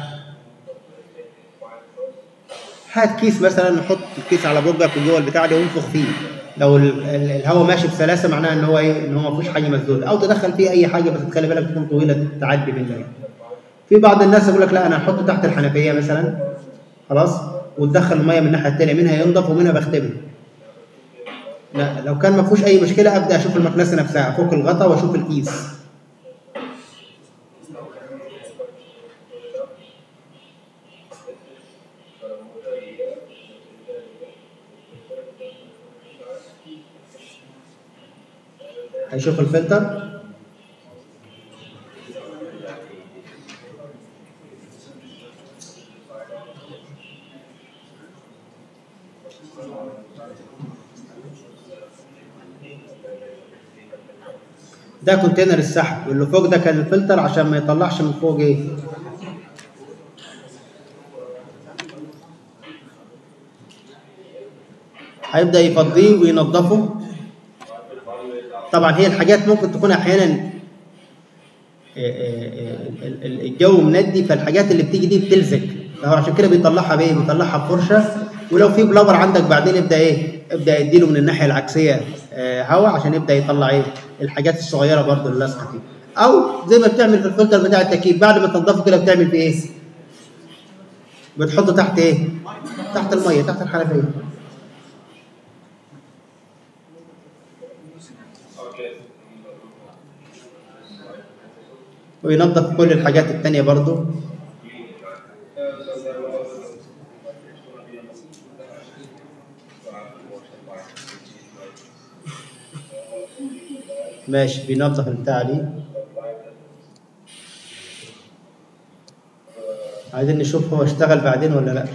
هات كيس مثلا نحط الكيس على برجك وجوه البتاع ده وانفخ فيه لو ال- ال- الهواء ماشي بسلاسه معناها ان هو ايه ان هو ما فيهوش حاجه مسدوده او تدخل فيه اي حاجه بس تخلي بالك تكون طويله تعدي منها يعني. في بعض الناس يقول لك لا انا هحطه تحت الحنفيه مثلا خلاص وتدخل الميه من الناحيه الثانيه منها ينضف ومنها بختبر لا لو كان ما فيهوش اي مشكله ابدا اشوف المكنسه نفسها افك الغطا واشوف الكيس هيشوف الفلتر ده كونتينر السحب واللي فوق ده كان الفلتر عشان ما يطلعش من فوق ايه هيبدا يفضيه وينظفه طبعا هي الحاجات ممكن تكون احيانا آه، آه، ال- ال- الجو مندي فالحاجات اللي بتيجي دي بتلزق فهو عشان كده بيطلعها بايه بيطلعها بفرشه ولو في بلور عندك بعدين يبدا ايه ابدا يديله من الناحيه العكسيه آه، هواء عشان يبدا يطلع ايه الحاجات الصغيره برضه اللي لازقه فيه او زي ما بتعمل في الفلتر بتاع التكييف بعد ما تنضفه كده بتعمل فيه ايه بتحطه تحت ايه تحت الميه تحت الحنفيه وينظف كل الحاجات التانية برضو ماشي بينظف البتاع دي عايزين نشوف هو اشتغل بعدين ولا لا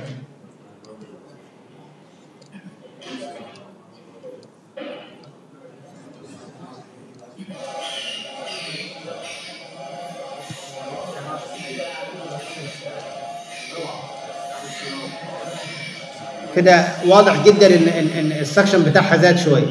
كده واضح جدا ان ان, إن السكشن بتاعها زاد شويه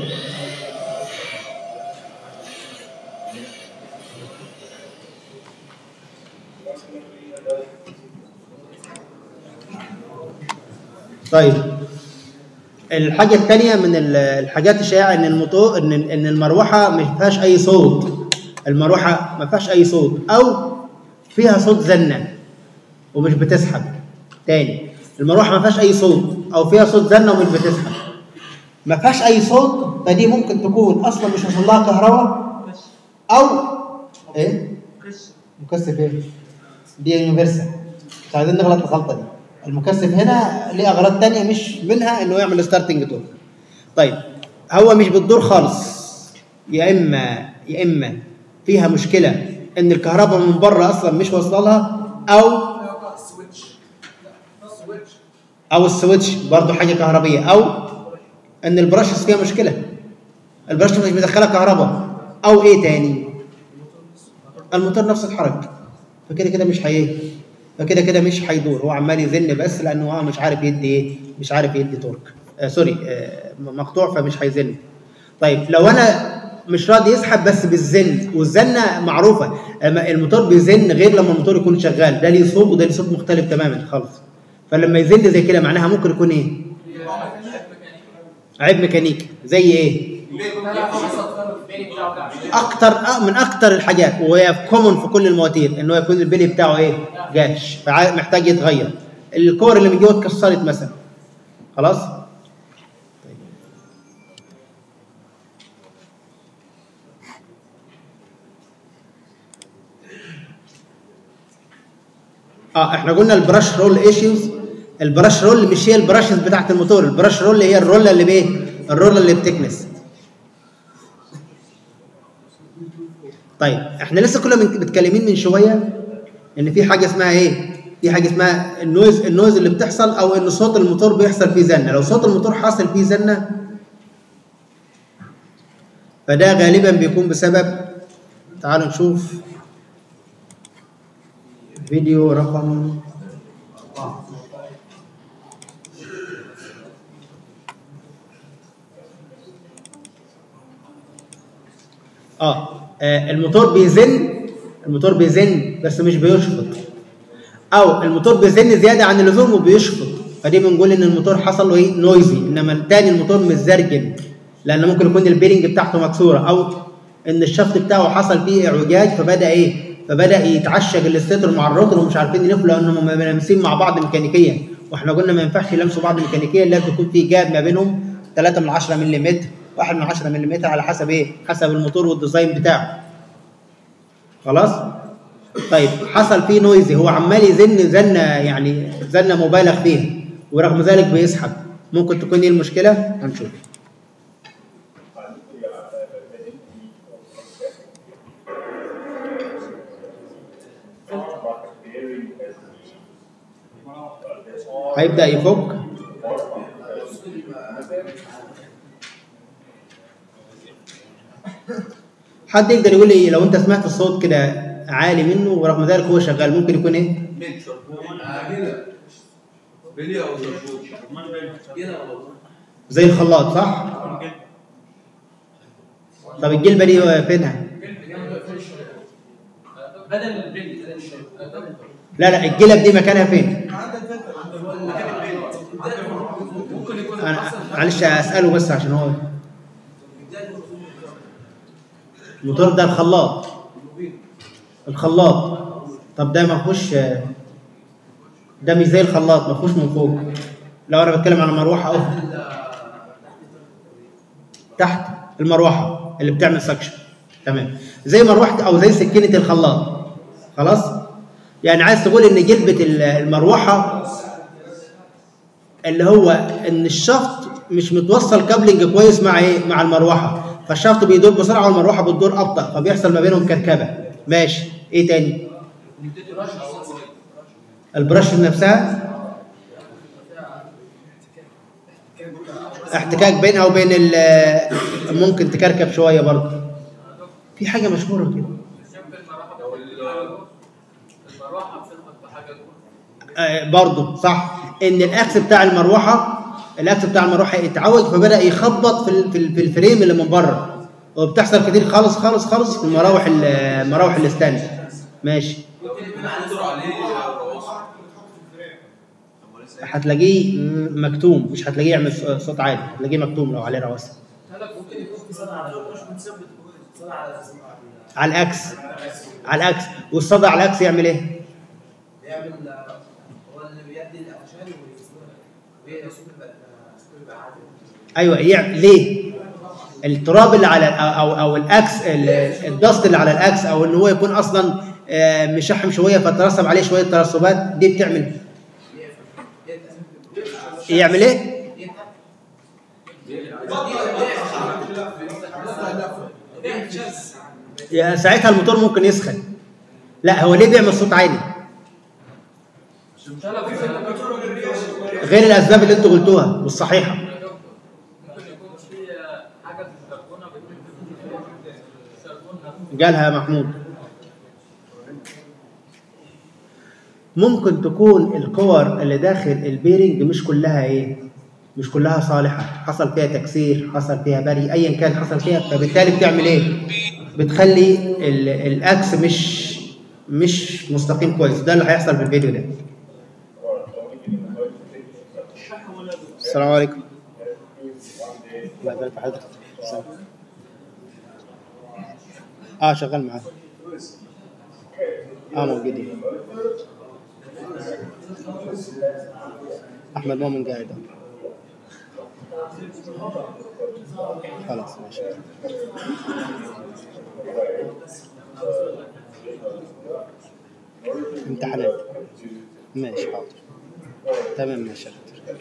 طيب الحاجة الثانية من ال- الحاجات الشائعة إن الموتور إن إن المروحة ما فيهاش أي صوت، المروحة ما فيهاش أي صوت أو فيها صوت زنة ومش بتسحب. تاني المروحة ما فيهاش أي صوت أو فيها صوت زنة ومش بتسحب. ما فيهاش أي صوت فدي ممكن تكون أصلا مش واصل لها كهرباء أو إيه؟ مكثف إيه؟ دي يونيفرسال مش عايزين نغلط الغلطة دي. المكثف هنا ليه اغراض تانية مش منها انه يعمل ستارتنج تورك طيب هو مش بتدور خالص يا اما يا اما فيها مشكله ان الكهرباء من بره اصلا مش واصله لها او سويتش سويتش او السويتش برضه حاجه كهربيه او ان البراشز فيها مشكله البراشز مش بيدخلها كهرباء او ايه تاني الموتور نفسه اتحرك فكده كده مش هي فكده كده مش هيدور هو عمال يزن بس لانه هو مش عارف يدي ايه مش عارف يدي تورك آه سوري آه مقطوع فمش هيزن طيب لو انا مش راضي يسحب بس بالزن والزنه معروفه أما الموتور بيزن غير لما الموتور يكون شغال ده ليه صوت وده ليه صوت مختلف تماما خالص فلما يزن زي كده معناها ممكن يكون ايه عيب ميكانيكي زي ايه اكتر آه، من اكتر الحاجات وهي كومن في كل المواتير انه يكون البلي بتاعه ايه جاش فمحتاج يتغير الكور اللي من جوه اتكسرت مثلا خلاص اه احنا قلنا البراش رول ايشوز البراش رول مش هي البراشز بتاعت الموتور البراش رول هي الرولة اللي بايه الرولة اللي بتكنس طيب احنا لسه كنا من- متكلمين من شويه ان في حاجه اسمها ايه في حاجه اسمها النويز النويز اللي بتحصل او ان صوت الموتور بيحصل فيه زنه لو صوت الموتور حاصل فيه زنه فده غالبا بيكون بسبب تعالوا نشوف فيديو رقم اه آه، الموتور بيزن الموتور بيزن بس مش بيشفط او الموتور بيزن زياده عن اللزوم وبيشفط فدي بنقول ان الموتور حصل له ايه نويزي انما التاني الموتور متزرجن لان ممكن يكون البيرنج بتاعته مكسوره او ان الشفط بتاعه حصل فيه اعوجاج فبدا ايه فبدا يتعشق الاستاتور مع الروتر ومش عارفين يلفوا لانهم ملامسين مع بعض ميكانيكيا واحنا قلنا ما ينفعش يلمسوا بعض ميكانيكيا لازم يكون في جاب ما بينهم 3 من 10 ملم 1 من 10 ملم على حسب ايه حسب الموتور والديزاين بتاعه خلاص طيب حصل فيه نويزي هو عمال يزن زنه يعني زنه مبالغ فيها ورغم ذلك بيسحب ممكن تكون ايه المشكله هنشوف هيبدا يفك حد يقدر يقول لي لو انت سمعت الصوت كده عالي منه ورغم ذلك هو شغال ممكن يكون ايه بيل كده بيلي او شربوك كده زي الخلاط صح طب الجلبه دي فينها بدل البيل بدل البيل لا لا الجلب دي مكانها فين ممكن يكون انا معلش اساله بس عشان هو الموتور ده الخلاط الخلاط طب ده ما فيهوش ده مش زي الخلاط ما فيهوش من فوق لو انا بتكلم على مروحه اخرى تحت المروحه اللي بتعمل سكشن تمام زي مروحه او زي سكينه الخلاط خلاص يعني عايز تقول ان جلبه المروحه اللي هو ان الشفط مش متوصل كابلنج كويس مع ايه مع المروحه فالشفط بيدور بسرعه والمروحه بتدور ابطا فبيحصل ما بينهم كركبه ماشي ايه تاني البرش نفسها احتكاك بينها وبين ال- ممكن تكركب شويه برضه في حاجه مشهوره كده يمكن المروحه المروحه بتخبط بحاجه جوه آه، برضه صح ان الاكس بتاع المروحه الاكس بتاع المروحه اتعوج فبدا يخبط في ال- في ال- في الفريم اللي من بره وبتحصل كتير خالص خالص خالص في المراوح ال- مراوح الاستانلس ماشي لو بتدور عليه رواسب هتلاقيه م- مكتوم مش هتلاقيه يعمل ص- صوت عالي هتلاقيه مكتوم لو عليه رواسب ممكن يكون في صدى على مش متثبت صدى على على الاكس على الاكس والصدى على الاكس يعمل ايه؟ بيعمل هو اللي بيدي العشان ويصوب يبقى عادي ايوه يعمل ليه؟ التراب اللي على او او الاكس ال- الدست اللي على الاكس او ان هو يكون اصلا آه، مشحم شويه فترسب عليه شويه ترسبات دي بتعمل يعمل ايه؟ يا ساعتها الموتور ممكن يسخن لا هو ليه بيعمل صوت عالي؟ غير الاسباب اللي انتوا قلتوها والصحيحه ممكن يكون في حاجه في الكربونه بتكون قالها محمود ممكن تكون الكور اللي داخل البيرنج مش كلها ايه مش كلها صالحه حصل فيها تكسير حصل فيها بري ايا كان حصل فيها فبالتالي بتعمل ايه بتخلي ال- الاكس مش مش مستقيم كويس ده اللي هيحصل في الفيديو ده السلام عليكم الله يبارك في حضرتك السلام. اه شغال معاه اه موجودين احمد مؤمن قاعد أهو. خلاص ماشي امتحانات ماشي حاضر تمام ماشي يا دكتور.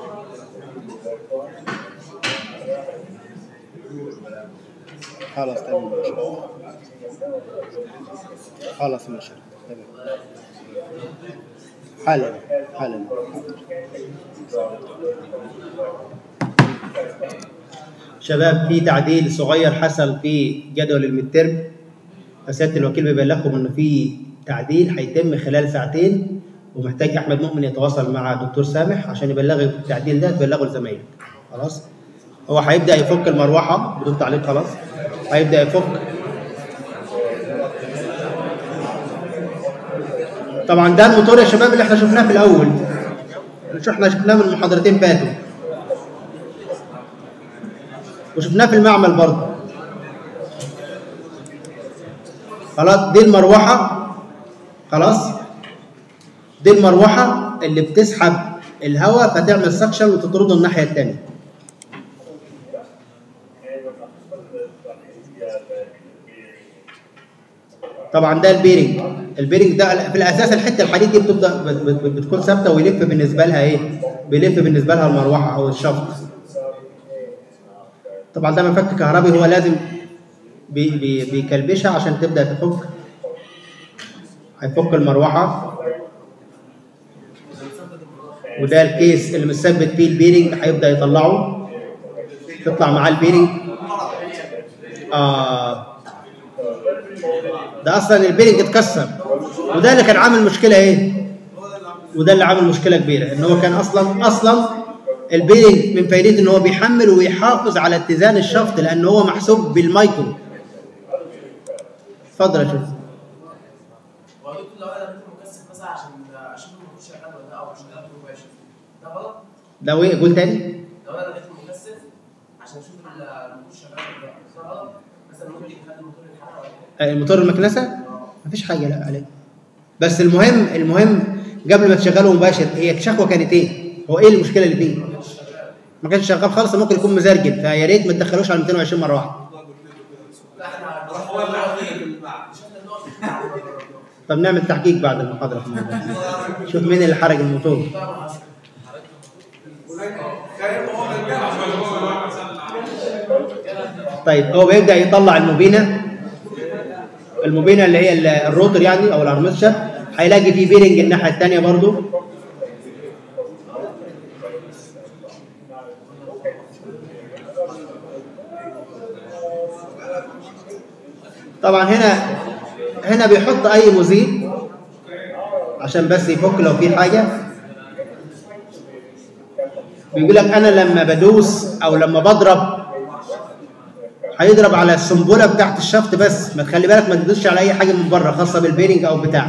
خلاص تمام ماشي خلاص ماشي تمام حالا حالا شباب في تعديل صغير حصل في جدول المترم فسيادة الوكيل بيبلغكم انه في تعديل هيتم خلال ساعتين ومحتاج احمد مؤمن يتواصل مع دكتور سامح عشان يبلغ التعديل ده تبلغه لزمايلك خلاص هو هيبدا يفك المروحه بدون تعليق خلاص هيبدا يفك طبعا ده الموتور يا شباب اللي احنا شفناه في الاول اللي احنا شفناه من محاضرتين فاتوا وشفناه في المعمل برضه خلاص دي المروحه خلاص دي المروحه اللي بتسحب الهواء فتعمل سكشن وتطرده الناحيه الثانيه طبعا ده البيرنج البيرنج ده في الاساس الحته الحديد دي بتبدا بت- بت- بتكون ثابته ويلف بالنسبه لها ايه؟ بيلف بالنسبه لها المروحه او الشفط طبعا ده مفك كهربي هو لازم بي بي بيكلبشها عشان تبدا تفك هيفك المروحه وده الكيس اللي مثبت فيه البيرنج هيبدا يطلعه تطلع معاه البيرنج آه ده اصلا البيرنج اتكسر وده اللي كان عامل مشكله ايه وده اللي عامل مشكله كبيره ان هو كان اصلا اصلا البيرنج من فايدته ان هو بيحمل ويحافظ على اتزان الشفط لان هو محسوب بالمايكرو اتفضل يا شيخ هو دكتور لو انا لقيت مكثف مثلا عشان اشوف الموتور شغال ولا لا او شغال مباشر ده غلط لو ايه قول تاني لو انا لقيت مكثف عشان اشوف الموتور شغال ولا لا ده غلط مثلا ممكن يخلي الموتور يتحرك ولا لا آه، الموتور المكنسه مفيش حاجه لا عليه بس المهم المهم قبل ما تشغله مباشر هي الشكوى كانت ايه؟ هو ايه المشكله اللي فيه؟ ما كانش شغال خالص ممكن يكون مزرجل فيا ريت ما تدخلوش على 220 مره واحده لا احنا هو اللي عامل في المعمل شفنا النقط بتاعه طب نعمل تحقيق بعد المحاضره في الموضوع شوف مين اللي حرق الموتور طيب هو بيبدا يطلع المبينه المبينه اللي هي ال- الروتر يعني او الارمتشر هيلاقي فيه بيرنج الناحيه الثانيه برضو طبعا هنا هنا بيحط اي مزيل عشان بس يفك لو في حاجه بيقول لك انا لما بدوس او لما بضرب هيضرب على السنبله بتاعت الشفط بس ما تخلي بالك ما تدوسش على اي حاجه من بره خاصه بالبيرنج او بتاع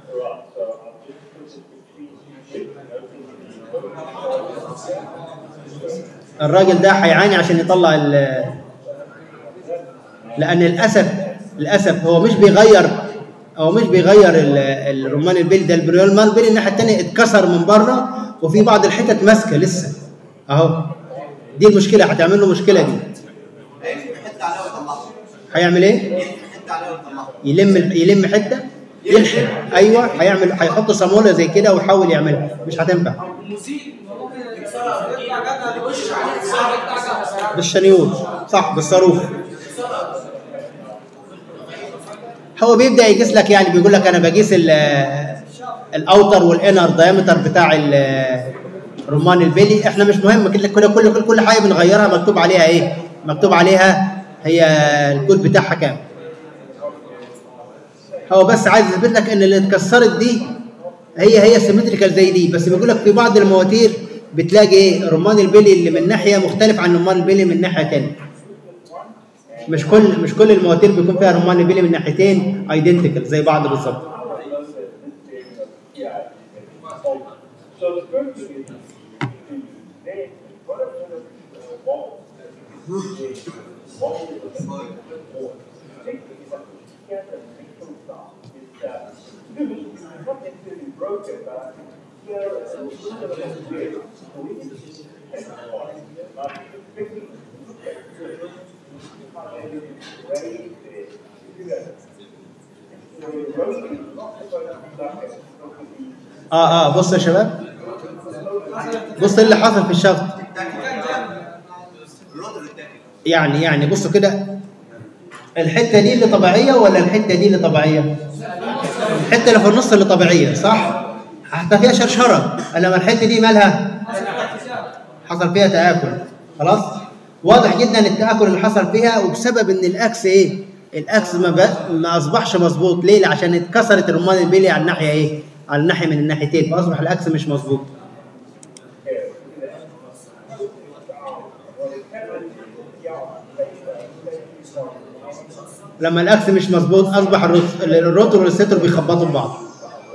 الراجل ده هيعاني عشان يطلع ال لان للاسف للاسف هو مش بيغير هو مش بيغير ال- الرمان البيل ده الرمان البيل الناحيه الثانيه اتكسر من بره وفي بعض الحتت ماسكه لسه اهو دي المشكله هتعمل له مشكله دي يحط عليها ويطلعها هيعمل ايه؟ يحط عليها ويطلعها يلم يلم حته يلحق ايوه هيعمل هيحط صاموله زي كده ويحاول يعملها مش هتنفع المزيد ممكن يكسرها يطلع جدع يخش عليه يكسرها بالشنيور صح بالصاروخ هو بيبدا يقيس لك يعني بيقول لك انا بقيس ال- الاوتر والانر دايمتر بتاع ال- رمان البلي احنا مش مهم كل كل كل كل, كل حاجه بنغيرها مكتوب عليها ايه مكتوب عليها هي الكود بتاعها كام هو بس عايز يثبت لك ان اللي اتكسرت دي هي هي سيمتريكال زي دي بس بيقول لك في بعض المواتير بتلاقي ايه رمان البلي اللي من ناحيه مختلف عن رمان البلي من ناحيه ثانيه مش كل مش كل المواتير بيكون فيها رمان البلي من ناحيتين ايدنتيكال زي بعض بالظبط So the first thing is to name whatever the wall. Wall is a wall. Take the together and stop is that not necessarily broken, but here it's a little bit of a weird. So we can just take it apart. But quickly look at it. How they raise it. You guys. So the roasting is not supposed to be like it's supposed to be اه اه بص يا شباب بص إيه اللي حصل في الشفط الرودر التاني يعني يعني بصوا كده الحته دي اللي طبيعيه ولا الحته دي اللي طبيعيه؟ الحته اللي في النص اللي طبيعيه صح؟ حتى فيها شرشره انما الحته دي مالها؟ حصل فيها تاكل خلاص؟ واضح جدا التاكل اللي حصل فيها وبسبب ان الاكس ايه؟ الاكس ما, ب... ما اصبحش مظبوط ليه؟ عشان اتكسرت الرمان البلي على الناحيه ايه؟ على الناحيه من الناحيتين فاصبح الاكس مش مظبوط لما الاكس مش مظبوط اصبح الروس- الروتور والستر بيخبطوا في بعض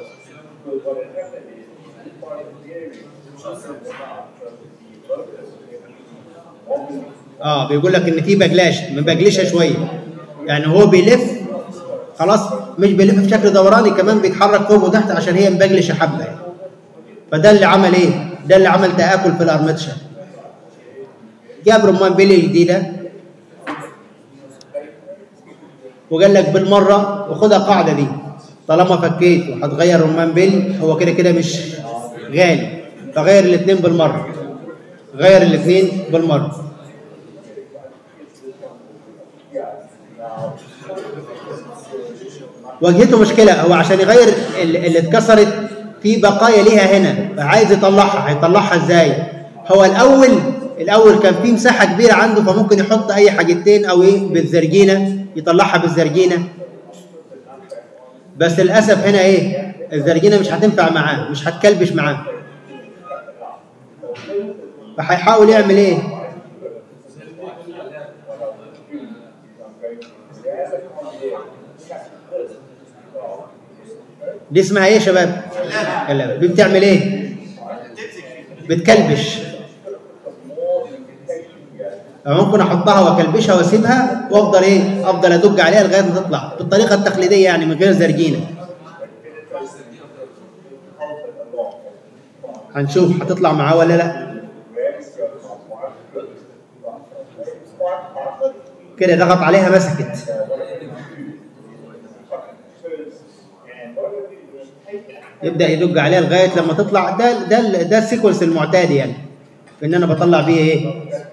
اه بيقول لك ان في بجلاش مبجلشه شويه يعني هو بيلف خلاص مش بيلف بشكل دوراني كمان بيتحرك فوق وتحت عشان هي مبجلشه حبه يعني. فده اللي عمل ايه؟ ده اللي عمل تاكل في الارمتشه جاب رمان بيلي جديده وقال لك بالمره وخدها القاعده دي طالما فكيت وهتغير رمان بيل هو كده كده مش غالي فغير الاثنين بالمره غير الاثنين بالمره واجهته مشكله هو عشان يغير ال- اللي اتكسرت في بقايا ليها هنا فعايز يطلعها هيطلعها ازاي هو الاول الاول كان في مساحه كبيره عنده فممكن يحط اي حاجتين او ايه بالزرجينه يطلعها بالزرجينه بس للاسف هنا ايه الزرجينه مش هتنفع معاه مش هتكلبش معاه فهيحاول يعمل ايه دي اسمها ايه يا شباب قلابة. دي بتعمل ايه بتكلبش ممكن احطها واكلبشها واسيبها وافضل ايه افضل ادج عليها لغايه ما تطلع بالطريقه التقليديه يعني من غير زرجينه هنشوف هتطلع معاه ولا لا كده ضغط عليها مسكت يبدا يدق عليها لغايه لما تطلع ده ده ال- ده السيكونس المعتاد يعني في ان انا بطلع بيه ايه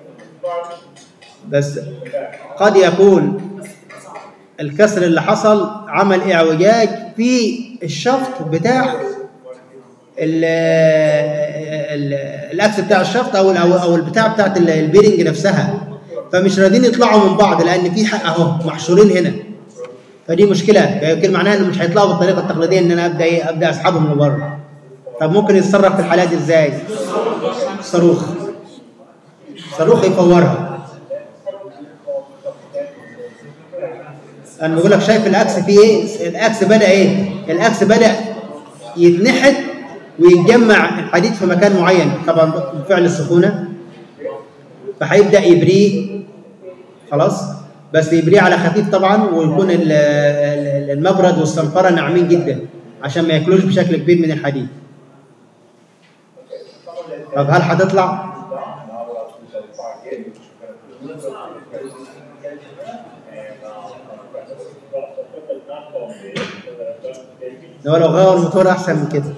بس قد يكون الكسر اللي حصل عمل اعوجاج في الشفط بتاع ال ال الاكس بتاع الشفط او ال- او او البتاع بتاعت ال- البيرنج نفسها فمش راضيين يطلعوا من بعض لان في حق اهو محشورين هنا فدي مشكله يمكن معناها انه مش هيطلعوا بالطريقه التقليديه ان انا ابدا ايه ابدا اسحبهم لبره طب ممكن يتصرف في الحالات دي ازاي صاروخ صاروخ يفورها انا بقول لك شايف الاكس فيه ايه الاكس بدا ايه الاكس بدا يتنحت ويتجمع الحديد في مكان معين طبعا بفعل السخونه فهيبدا يبريه خلاص بس يبريه على خفيف طبعا ويكون ال- ال- المبرد والصنفره ناعمين جدا عشان ما ياكلوش بشكل كبير من الحديد طب هل هتطلع ده لو غير الموتور احسن من كده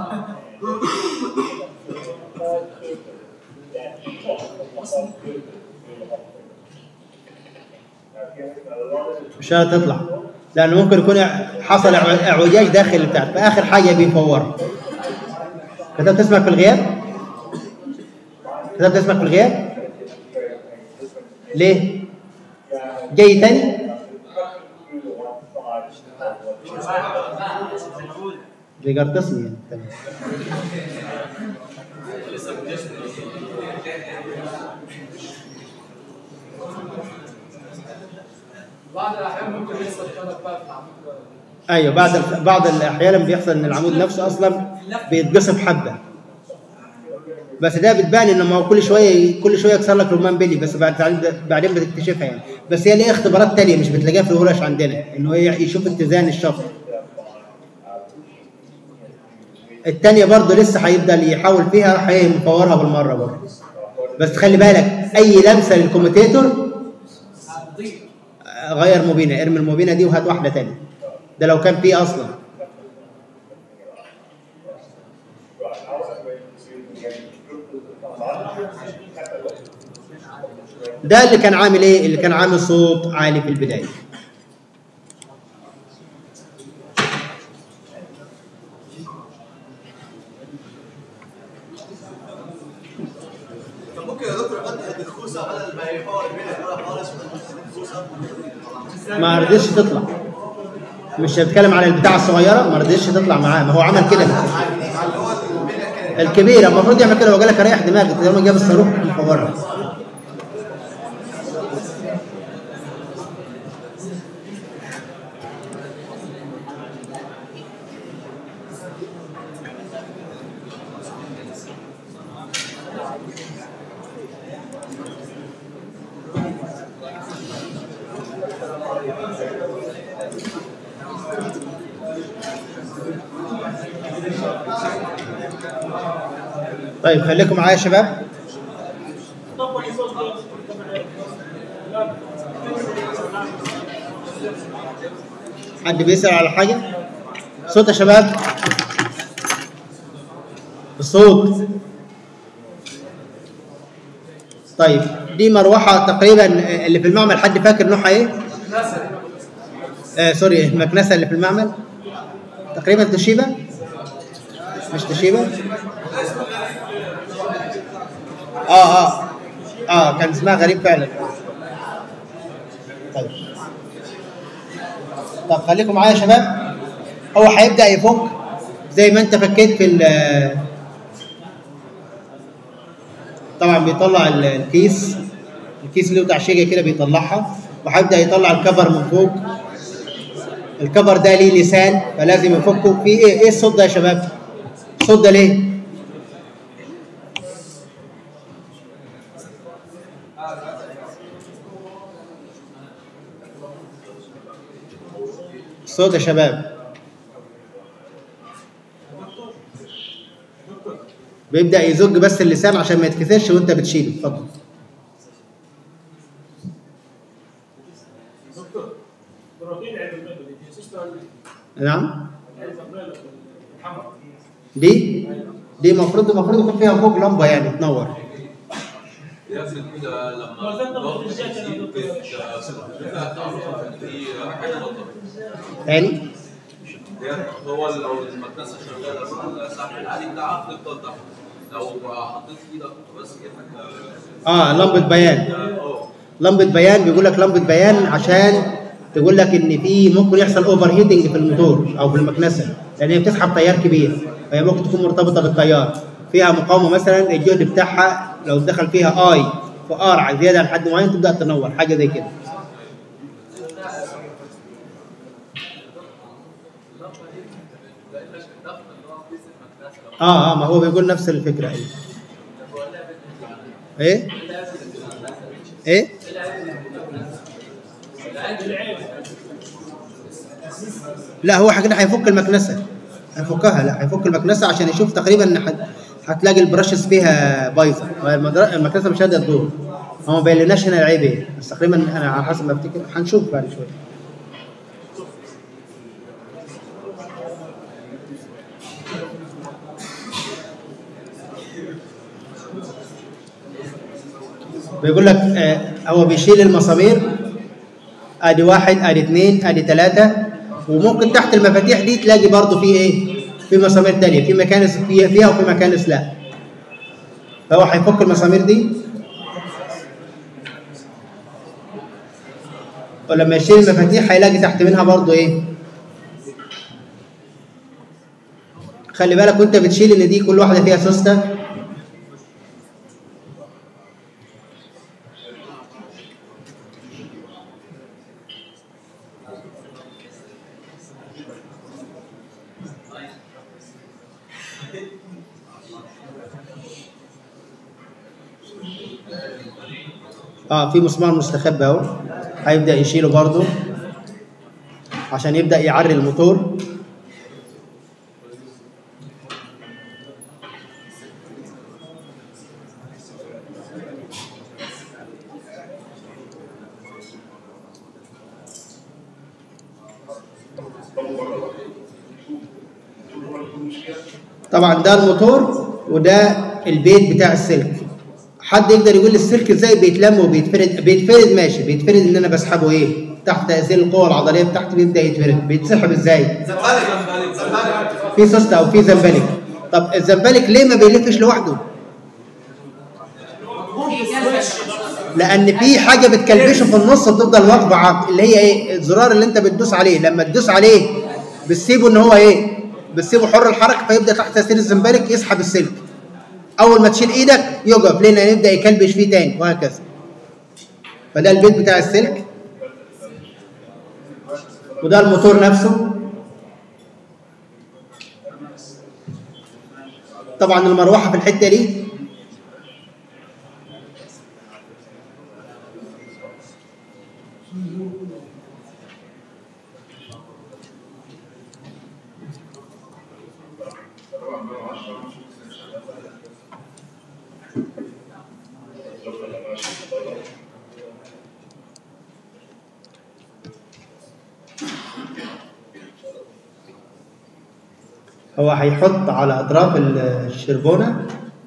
مش هتطلع لانه ممكن يكون حصل اع- اعوجاج داخل البتاع فاخر حاجه بيفورها كتبت اسمك في الغياب كتبت اسمك في الغياب ليه جاي تاني دي قرطسني يعني تمام. بعض الاحيان ممكن يحصل خلل بقى في العمود ايوه بعض بعض الاحيان بيحصل ان العمود نفسه اصلا بيتقصف حبه بس ده بتبان ان ما هو كل شويه كل شويه يكسر لك رمان بلي بس بعد بعدين بتكتشفها يعني بس هي ليها اختبارات تانية مش بتلاقيها في الورش عندنا انه هي يشوف اتزان الشفط التانية برضه لسه هيفضل يحاول فيها هيفورها بالمرة برضه بس خلي بالك أي لمسة للكوميتيتور هتضيع آه، غير مبينة ارمي المبينة دي وهات واحدة تانية ده لو كان فيه أصلا ده اللي كان عامل ايه؟ اللي كان عامل صوت عالي في البداية طب ممكن يا دكتور ادي الخوصه بدل ما هي باور بينا ولا خالص الخوصه ما رضيتش تطلع مش بتكلم على البتاعة الصغيرة ما رضيتش تطلع معاه ما هو عمل كده اللي هو المينا كان الكبيرة المفروض يعمل كده لو جالك ريح دماغك لما جاب الصاروخ مفورها طيب خليكم معايا يا شباب حد بيسأل على حاجة؟ صوت يا شباب الصوت طيب دي مروحة تقريبا اللي في المعمل حد فاكر نوعها ايه؟ آه سوري المكنسة اللي في المعمل تقريبا توشيبا مش توشيبا اه اه اه كان اسمها غريب فعلا طيب طب خليكم معايا يا شباب هو هيبدا يفك زي ما انت فكيت في ال- طبعا بيطلع ال- الكيس الكيس اللي بتاع شيجا كده بيطلعها وهيبدا يطلع الكفر من فوق الكفر ده ليه لسان فلازم يفكه في ايه ايه الصوت ده يا شباب الصوت ده ليه الصوت يا شباب بيبدأ يزج بس اللسان عشان ما يتكسرش وانت بتشيله اتفضل نعم دي دي المفروض المفروض يكون فيها فوق لمبه يعني تنور يفرق كده لما ضغط التسجيل بتبقى تعرف ان في حاجه غلط تاني هو لو المكنسه شغاله مع السحب العالي بتاعها بتفضل تحت لو حطيت ايدك بس كانك اه لمبه بيان اه لمبه بيان بيقول لك لمبه بيان عشان تقول لك ان في ممكن يحصل اوفر هيتنج في الموتور او في المكنسه لان هي بتسحب تيار كبير فهي ممكن تكون مرتبطه بالتيار فيها مقاومه مثلا الجهد بتاعها لو دخل فيها اي في ار زياده عن حد معين تبدا تنور حاجه زي كده اه اه ما هو بيقول نفس الفكره ايه ايه ايه لا هو كده هيفك المكنسه هيفكها لا هيفك المكنسه عشان يشوف تقريبا ان هت- هتلاقي البراشز فيها بايظه المدر- المكنسه مش قادره تدور هو ما بينلناش هنا العيب ايه بس تقريبا انا على حسب ما افتكر هنشوف بعد شويه بيقول لك آه هو بيشيل المسامير ادي واحد ادي اثنين ادي ثلاثة وممكن تحت المفاتيح دي تلاقي برضه في ايه؟ في مسامير تانية في مكانس فيها فيها وفي مكانس لا فهو هيفك المسامير دي ولما يشيل المفاتيح هيلاقي تحت منها برضه ايه؟ خلي بالك وانت بتشيل ان دي كل واحدة فيها سوستة اه في مسمار مستخبي اهو هيبدا يشيله برضه عشان يبدا يعري الموتور طبعا ده الموتور وده البيت بتاع السلك حد يقدر يقول لي السلك ازاي بيتلم وبيتفرد بيتفرد ماشي بيتفرد ان انا بسحبه ايه تحت تاثير القوه العضليه بتاعتي بيبدا يتفرد بيتسحب ازاي زمالك زمالك في سوست او في زنبلك طب الزنبلك ليه ما بيلفش لوحده لان في حاجه بتكلبشه في النص بتفضل واقفه عق- اللي هي ايه الزرار اللي انت بتدوس عليه لما تدوس عليه بتسيبه ان هو ايه بتسيبه حر الحركه فيبدا تحت تاثير الزنبلك يسحب السلك اول ما تشيل ايدك يقف لان يبدا يكلبش فيه تاني وهكذا فده البيت بتاع السلك وده الموتور نفسه طبعا المروحه في الحته دي هو هيحط على اطراف ال- الشربونه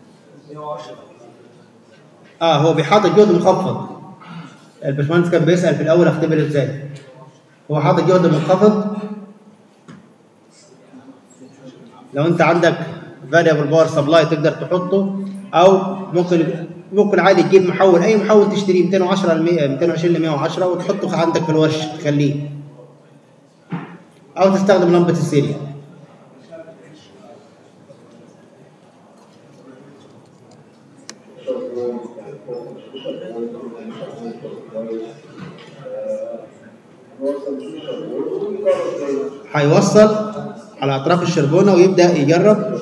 اه هو بيحاطط جهد مخفض الباشمهندس كان بيسال في الاول اختبر ازاي هو حاطط جهد منخفض لو انت عندك فاريبل باور سبلاي تقدر تحطه او ممكن ممكن عادي تجيب محول اي محول تشتريه 210 ل 100 220 ل 110 وتحطه عندك في الورشه تخليه او تستخدم لمبه السيريال هيوصل على اطراف الشربونه ويبدا يجرب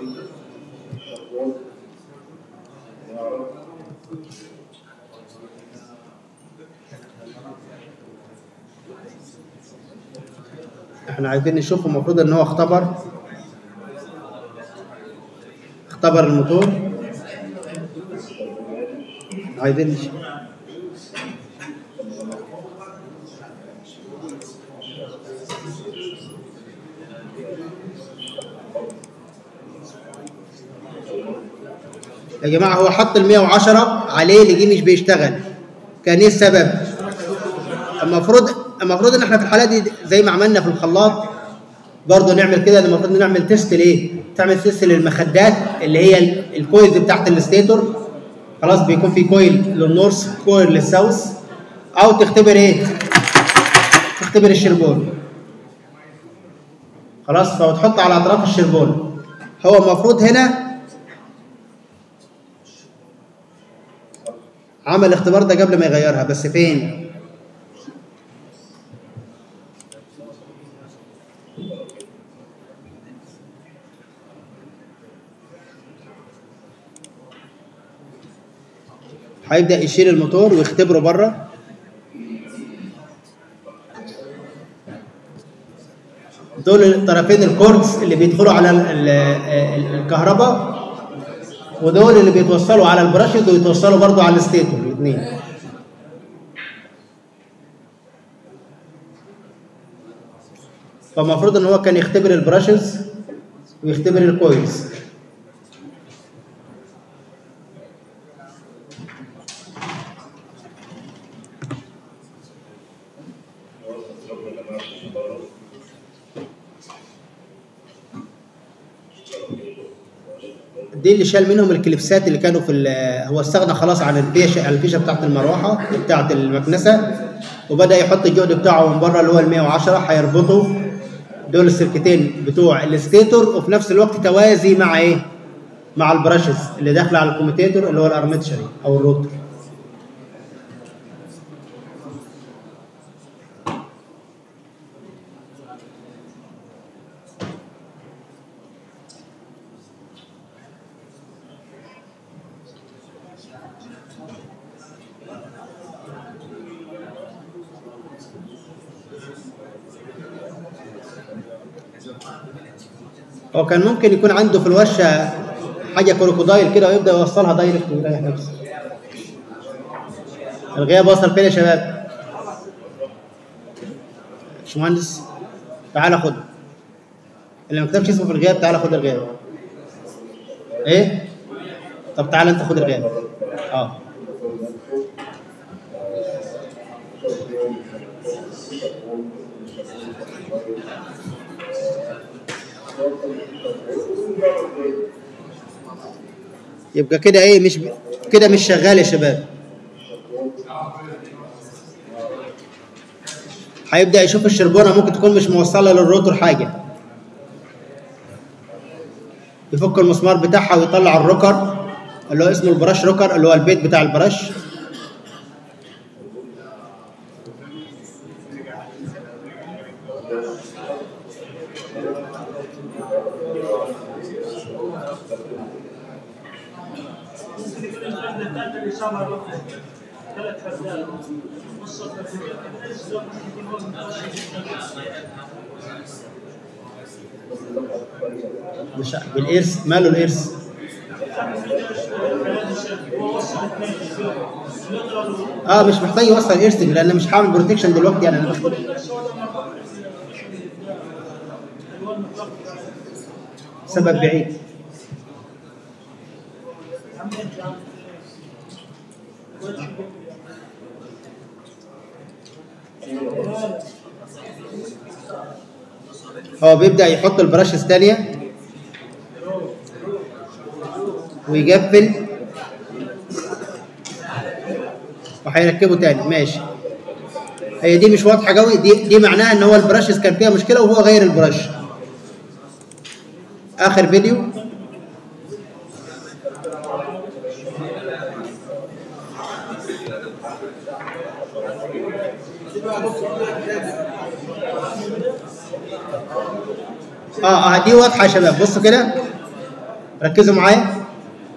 احنا عايزين نشوف المفروض ان هو اختبر اختبر الموتور عايزين نشوف يا جماعه هو حط ال 110 عليه لقيه مش بيشتغل كان ايه السبب؟ المفروض المفروض ان احنا في الحاله دي زي ما عملنا في الخلاط برضه نعمل كده المفروض نعمل تيست ليه؟ تعمل تيست للمخدات اللي هي ال- الكويلز بتاعت الستيتور خلاص بيكون في كويل للنورث كويل للساوث او تختبر ايه؟ تختبر الشربون خلاص فبتحط على اطراف الشربون هو المفروض هنا عمل الاختبار ده قبل ما يغيرها بس فين؟ هيبدأ يشيل الموتور ويختبره بره دول الطرفين الكوردز اللي بيدخلوا على ال- ال- ال- الكهرباء ودول اللي بيتوصلوا على البراشز ويتوصلوا برضو على الستيتور الاثنين فالمفروض ان هو كان يختبر البراشز ويختبر الكويلز دي اللي شال منهم الكليبسات اللي كانوا في ال- هو استغنى خلاص عن الفيشه الفيشه بتاعت المروحه بتاعت المكنسه وبدا يحط الجهد بتاعه من بره اللي هو ال 110 هيربطوا دول السلكتين بتوع الستيتور وفي نفس الوقت توازي مع ايه؟ مع البراشز اللي داخله على الكوميتيتور اللي هو الارمتشري او الروتور هو كان ممكن يكون عنده في الورشه حاجه كروكودايل كده ويبدا يوصلها دايركت ويريح نفسه الغياب وصل فين يا شباب؟ باشمهندس تعالى خد اللي ما كتبش اسمه في الغياب تعالى خد الغياب ايه طب تعالى انت خد الغياب اه يبقى كده ايه مش ب... كده مش شغال يا شباب هيبدأ يشوف الشربونة ممكن تكون مش موصلة للروتور حاجة يفك المسمار بتاعها ويطلع الروكر اللي هو اسمه البرش روكر اللي هو البيت بتاع البرش مش بالإرث ماله الإرث اه مش محتاج يوصل إرث لأن مش هعمل بروتكشن دلوقتي يعني أنا بخ- سبب بعيد هو بيبدأ يحط البراشز الثانية ويقفل وهيركبه تاني ماشي هي دي مش واضحة قوي دي دي معناها ان هو البراشز كان فيها مشكلة وهو غير البرش آخر فيديو اه اه دي واضحة يا شباب بصوا كده ركزوا معايا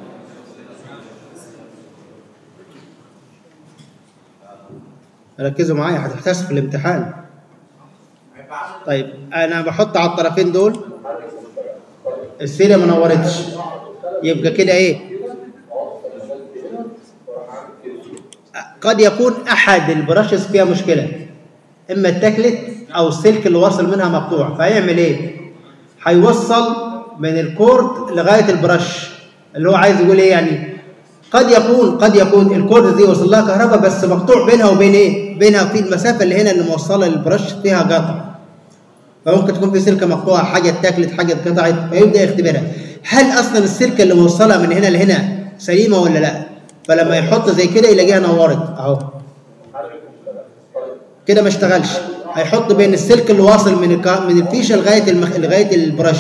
ركزوا معايا هتحتاس في الامتحان طيب انا بحط على الطرفين دول السيره ما نورتش يبقى كده ايه قد يكون احد البراشز فيها مشكله اما التكلت او السلك اللي واصل منها مقطوع فهيعمل ايه هيوصل من الكورد لغايه البرش اللي هو عايز يقول ايه يعني قد يكون قد يكون الكورد دي وصل لها كهرباء بس مقطوع بينها وبين ايه بينها في المسافه اللي هنا اللي موصله للبرش فيها قطع فممكن تكون في سلكه مقطوعه حاجه اتاكلت حاجه اتقطعت فيبدا يختبرها هل اصلا السلكه اللي موصلها من هنا لهنا سليمه ولا لا فلما يحط زي كده يلاقيها نورت اهو كده ما اشتغلش هيحط بين السلك اللي واصل من الك... من الفيشه لغايه المخ... لغايه البرش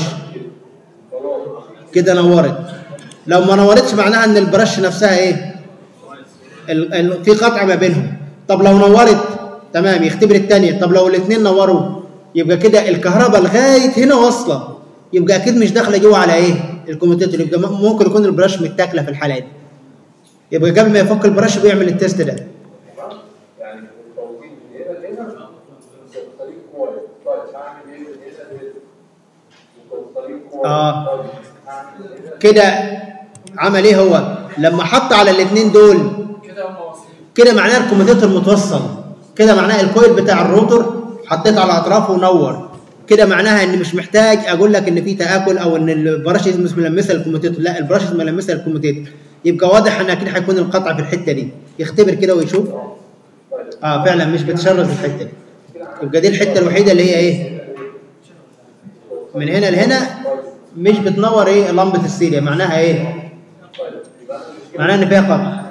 كده نورت لو ما نورتش معناها ان البرش نفسها ايه ال... ال... في قطع ما بينهم طب لو نورت تمام يختبر الثانيه طب لو الاثنين نوروا يبقى كده الكهرباء لغايه هنا واصله يبقى اكيد مش داخله جوه على ايه الكوميتيتور يبقى م- ممكن يكون البرش متاكله في الحاله دي يبقى قبل ما يفك البرش بيعمل التيست ده يعني التوصيل من هنا لهنا الطريق كويس طيب هعمل ايه من هنا لهنا الطريق كويس آه. طيب هعمل هنا كده عمل ايه هو لما حط على الاثنين دول كده هم واصلين كده معناه الكوميتيتور متوصل كده معناه الكويل بتاع الروتور حطيت على اطرافه ونور كده معناها ان مش محتاج اقول لك ان في تاكل او ان البراشز مش ملمسه للكوميتيتور لا البراشز ملمسه للكوميتيتور يبقى واضح ان اكيد هيكون القطع في الحته دي يختبر كده ويشوف اه فعلا مش بتشرز الحته دي يبقى دي الحته الوحيده اللي هي ايه من هنا لهنا مش بتنور ايه لمبه السيريا معناها ايه معناها ان فيها قطع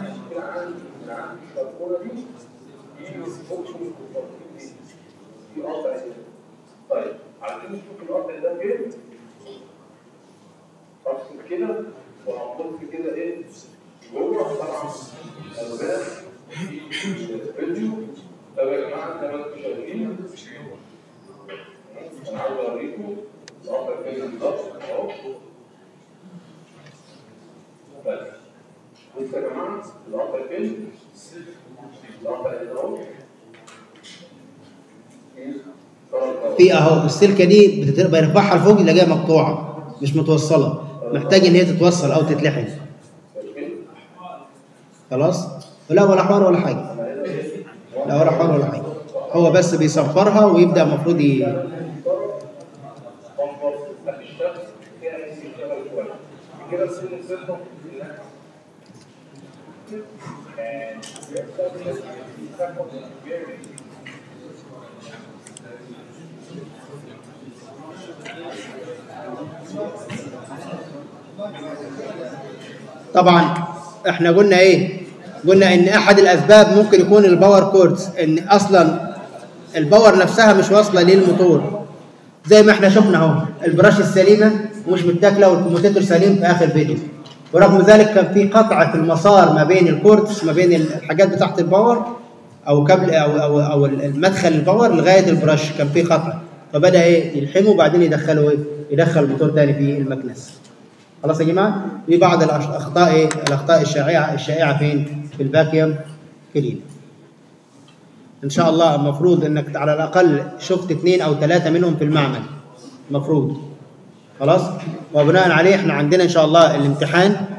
في قطع هنا طيب عايزين نشوف القطع ده فين افصل كده وهحط كده ايه جوه طبعا الباب الفيديو طب يا جماعه زي ما انتم شايفين انا عاوز اوريكم القطع فين بالظبط اهو طيب بصوا يا جماعه القطع فين القطع هنا اهو في اهو السلكه دي بتت- بيرفعها لفوق يلاقيها مقطوعه مش متوصله محتاج ان هي تتوصل او تتلحم خلاص لا ولا حوار ولا حاجه لا ولا حوار ولا حاجه هو بس بيصفرها ويبدا المفروض ي... طبعا احنا قلنا ايه قلنا ان احد الاسباب ممكن يكون الباور كوردز ان اصلا الباور نفسها مش واصله للموتور زي ما احنا شفنا اهو البراش السليمه مش متاكله والكوموتيتور سليم في اخر فيديو ورغم ذلك كان في قطع في المسار ما بين الكوردز ما بين الحاجات بتاعت الباور او كابل او او او المدخل الباور لغايه البراش كان في قطع فبدا ايه يلحمه وبعدين يدخله ايه يدخل الموتور تاني في المكنس خلاص يا جماعه في بعض الاخطاء ايه الاخطاء الشائعه الشائعه فين في الفاكيوم كلين ان شاء الله المفروض انك على الاقل شفت اثنين او ثلاثه منهم في المعمل المفروض خلاص وبناء عليه احنا عندنا ان شاء الله الامتحان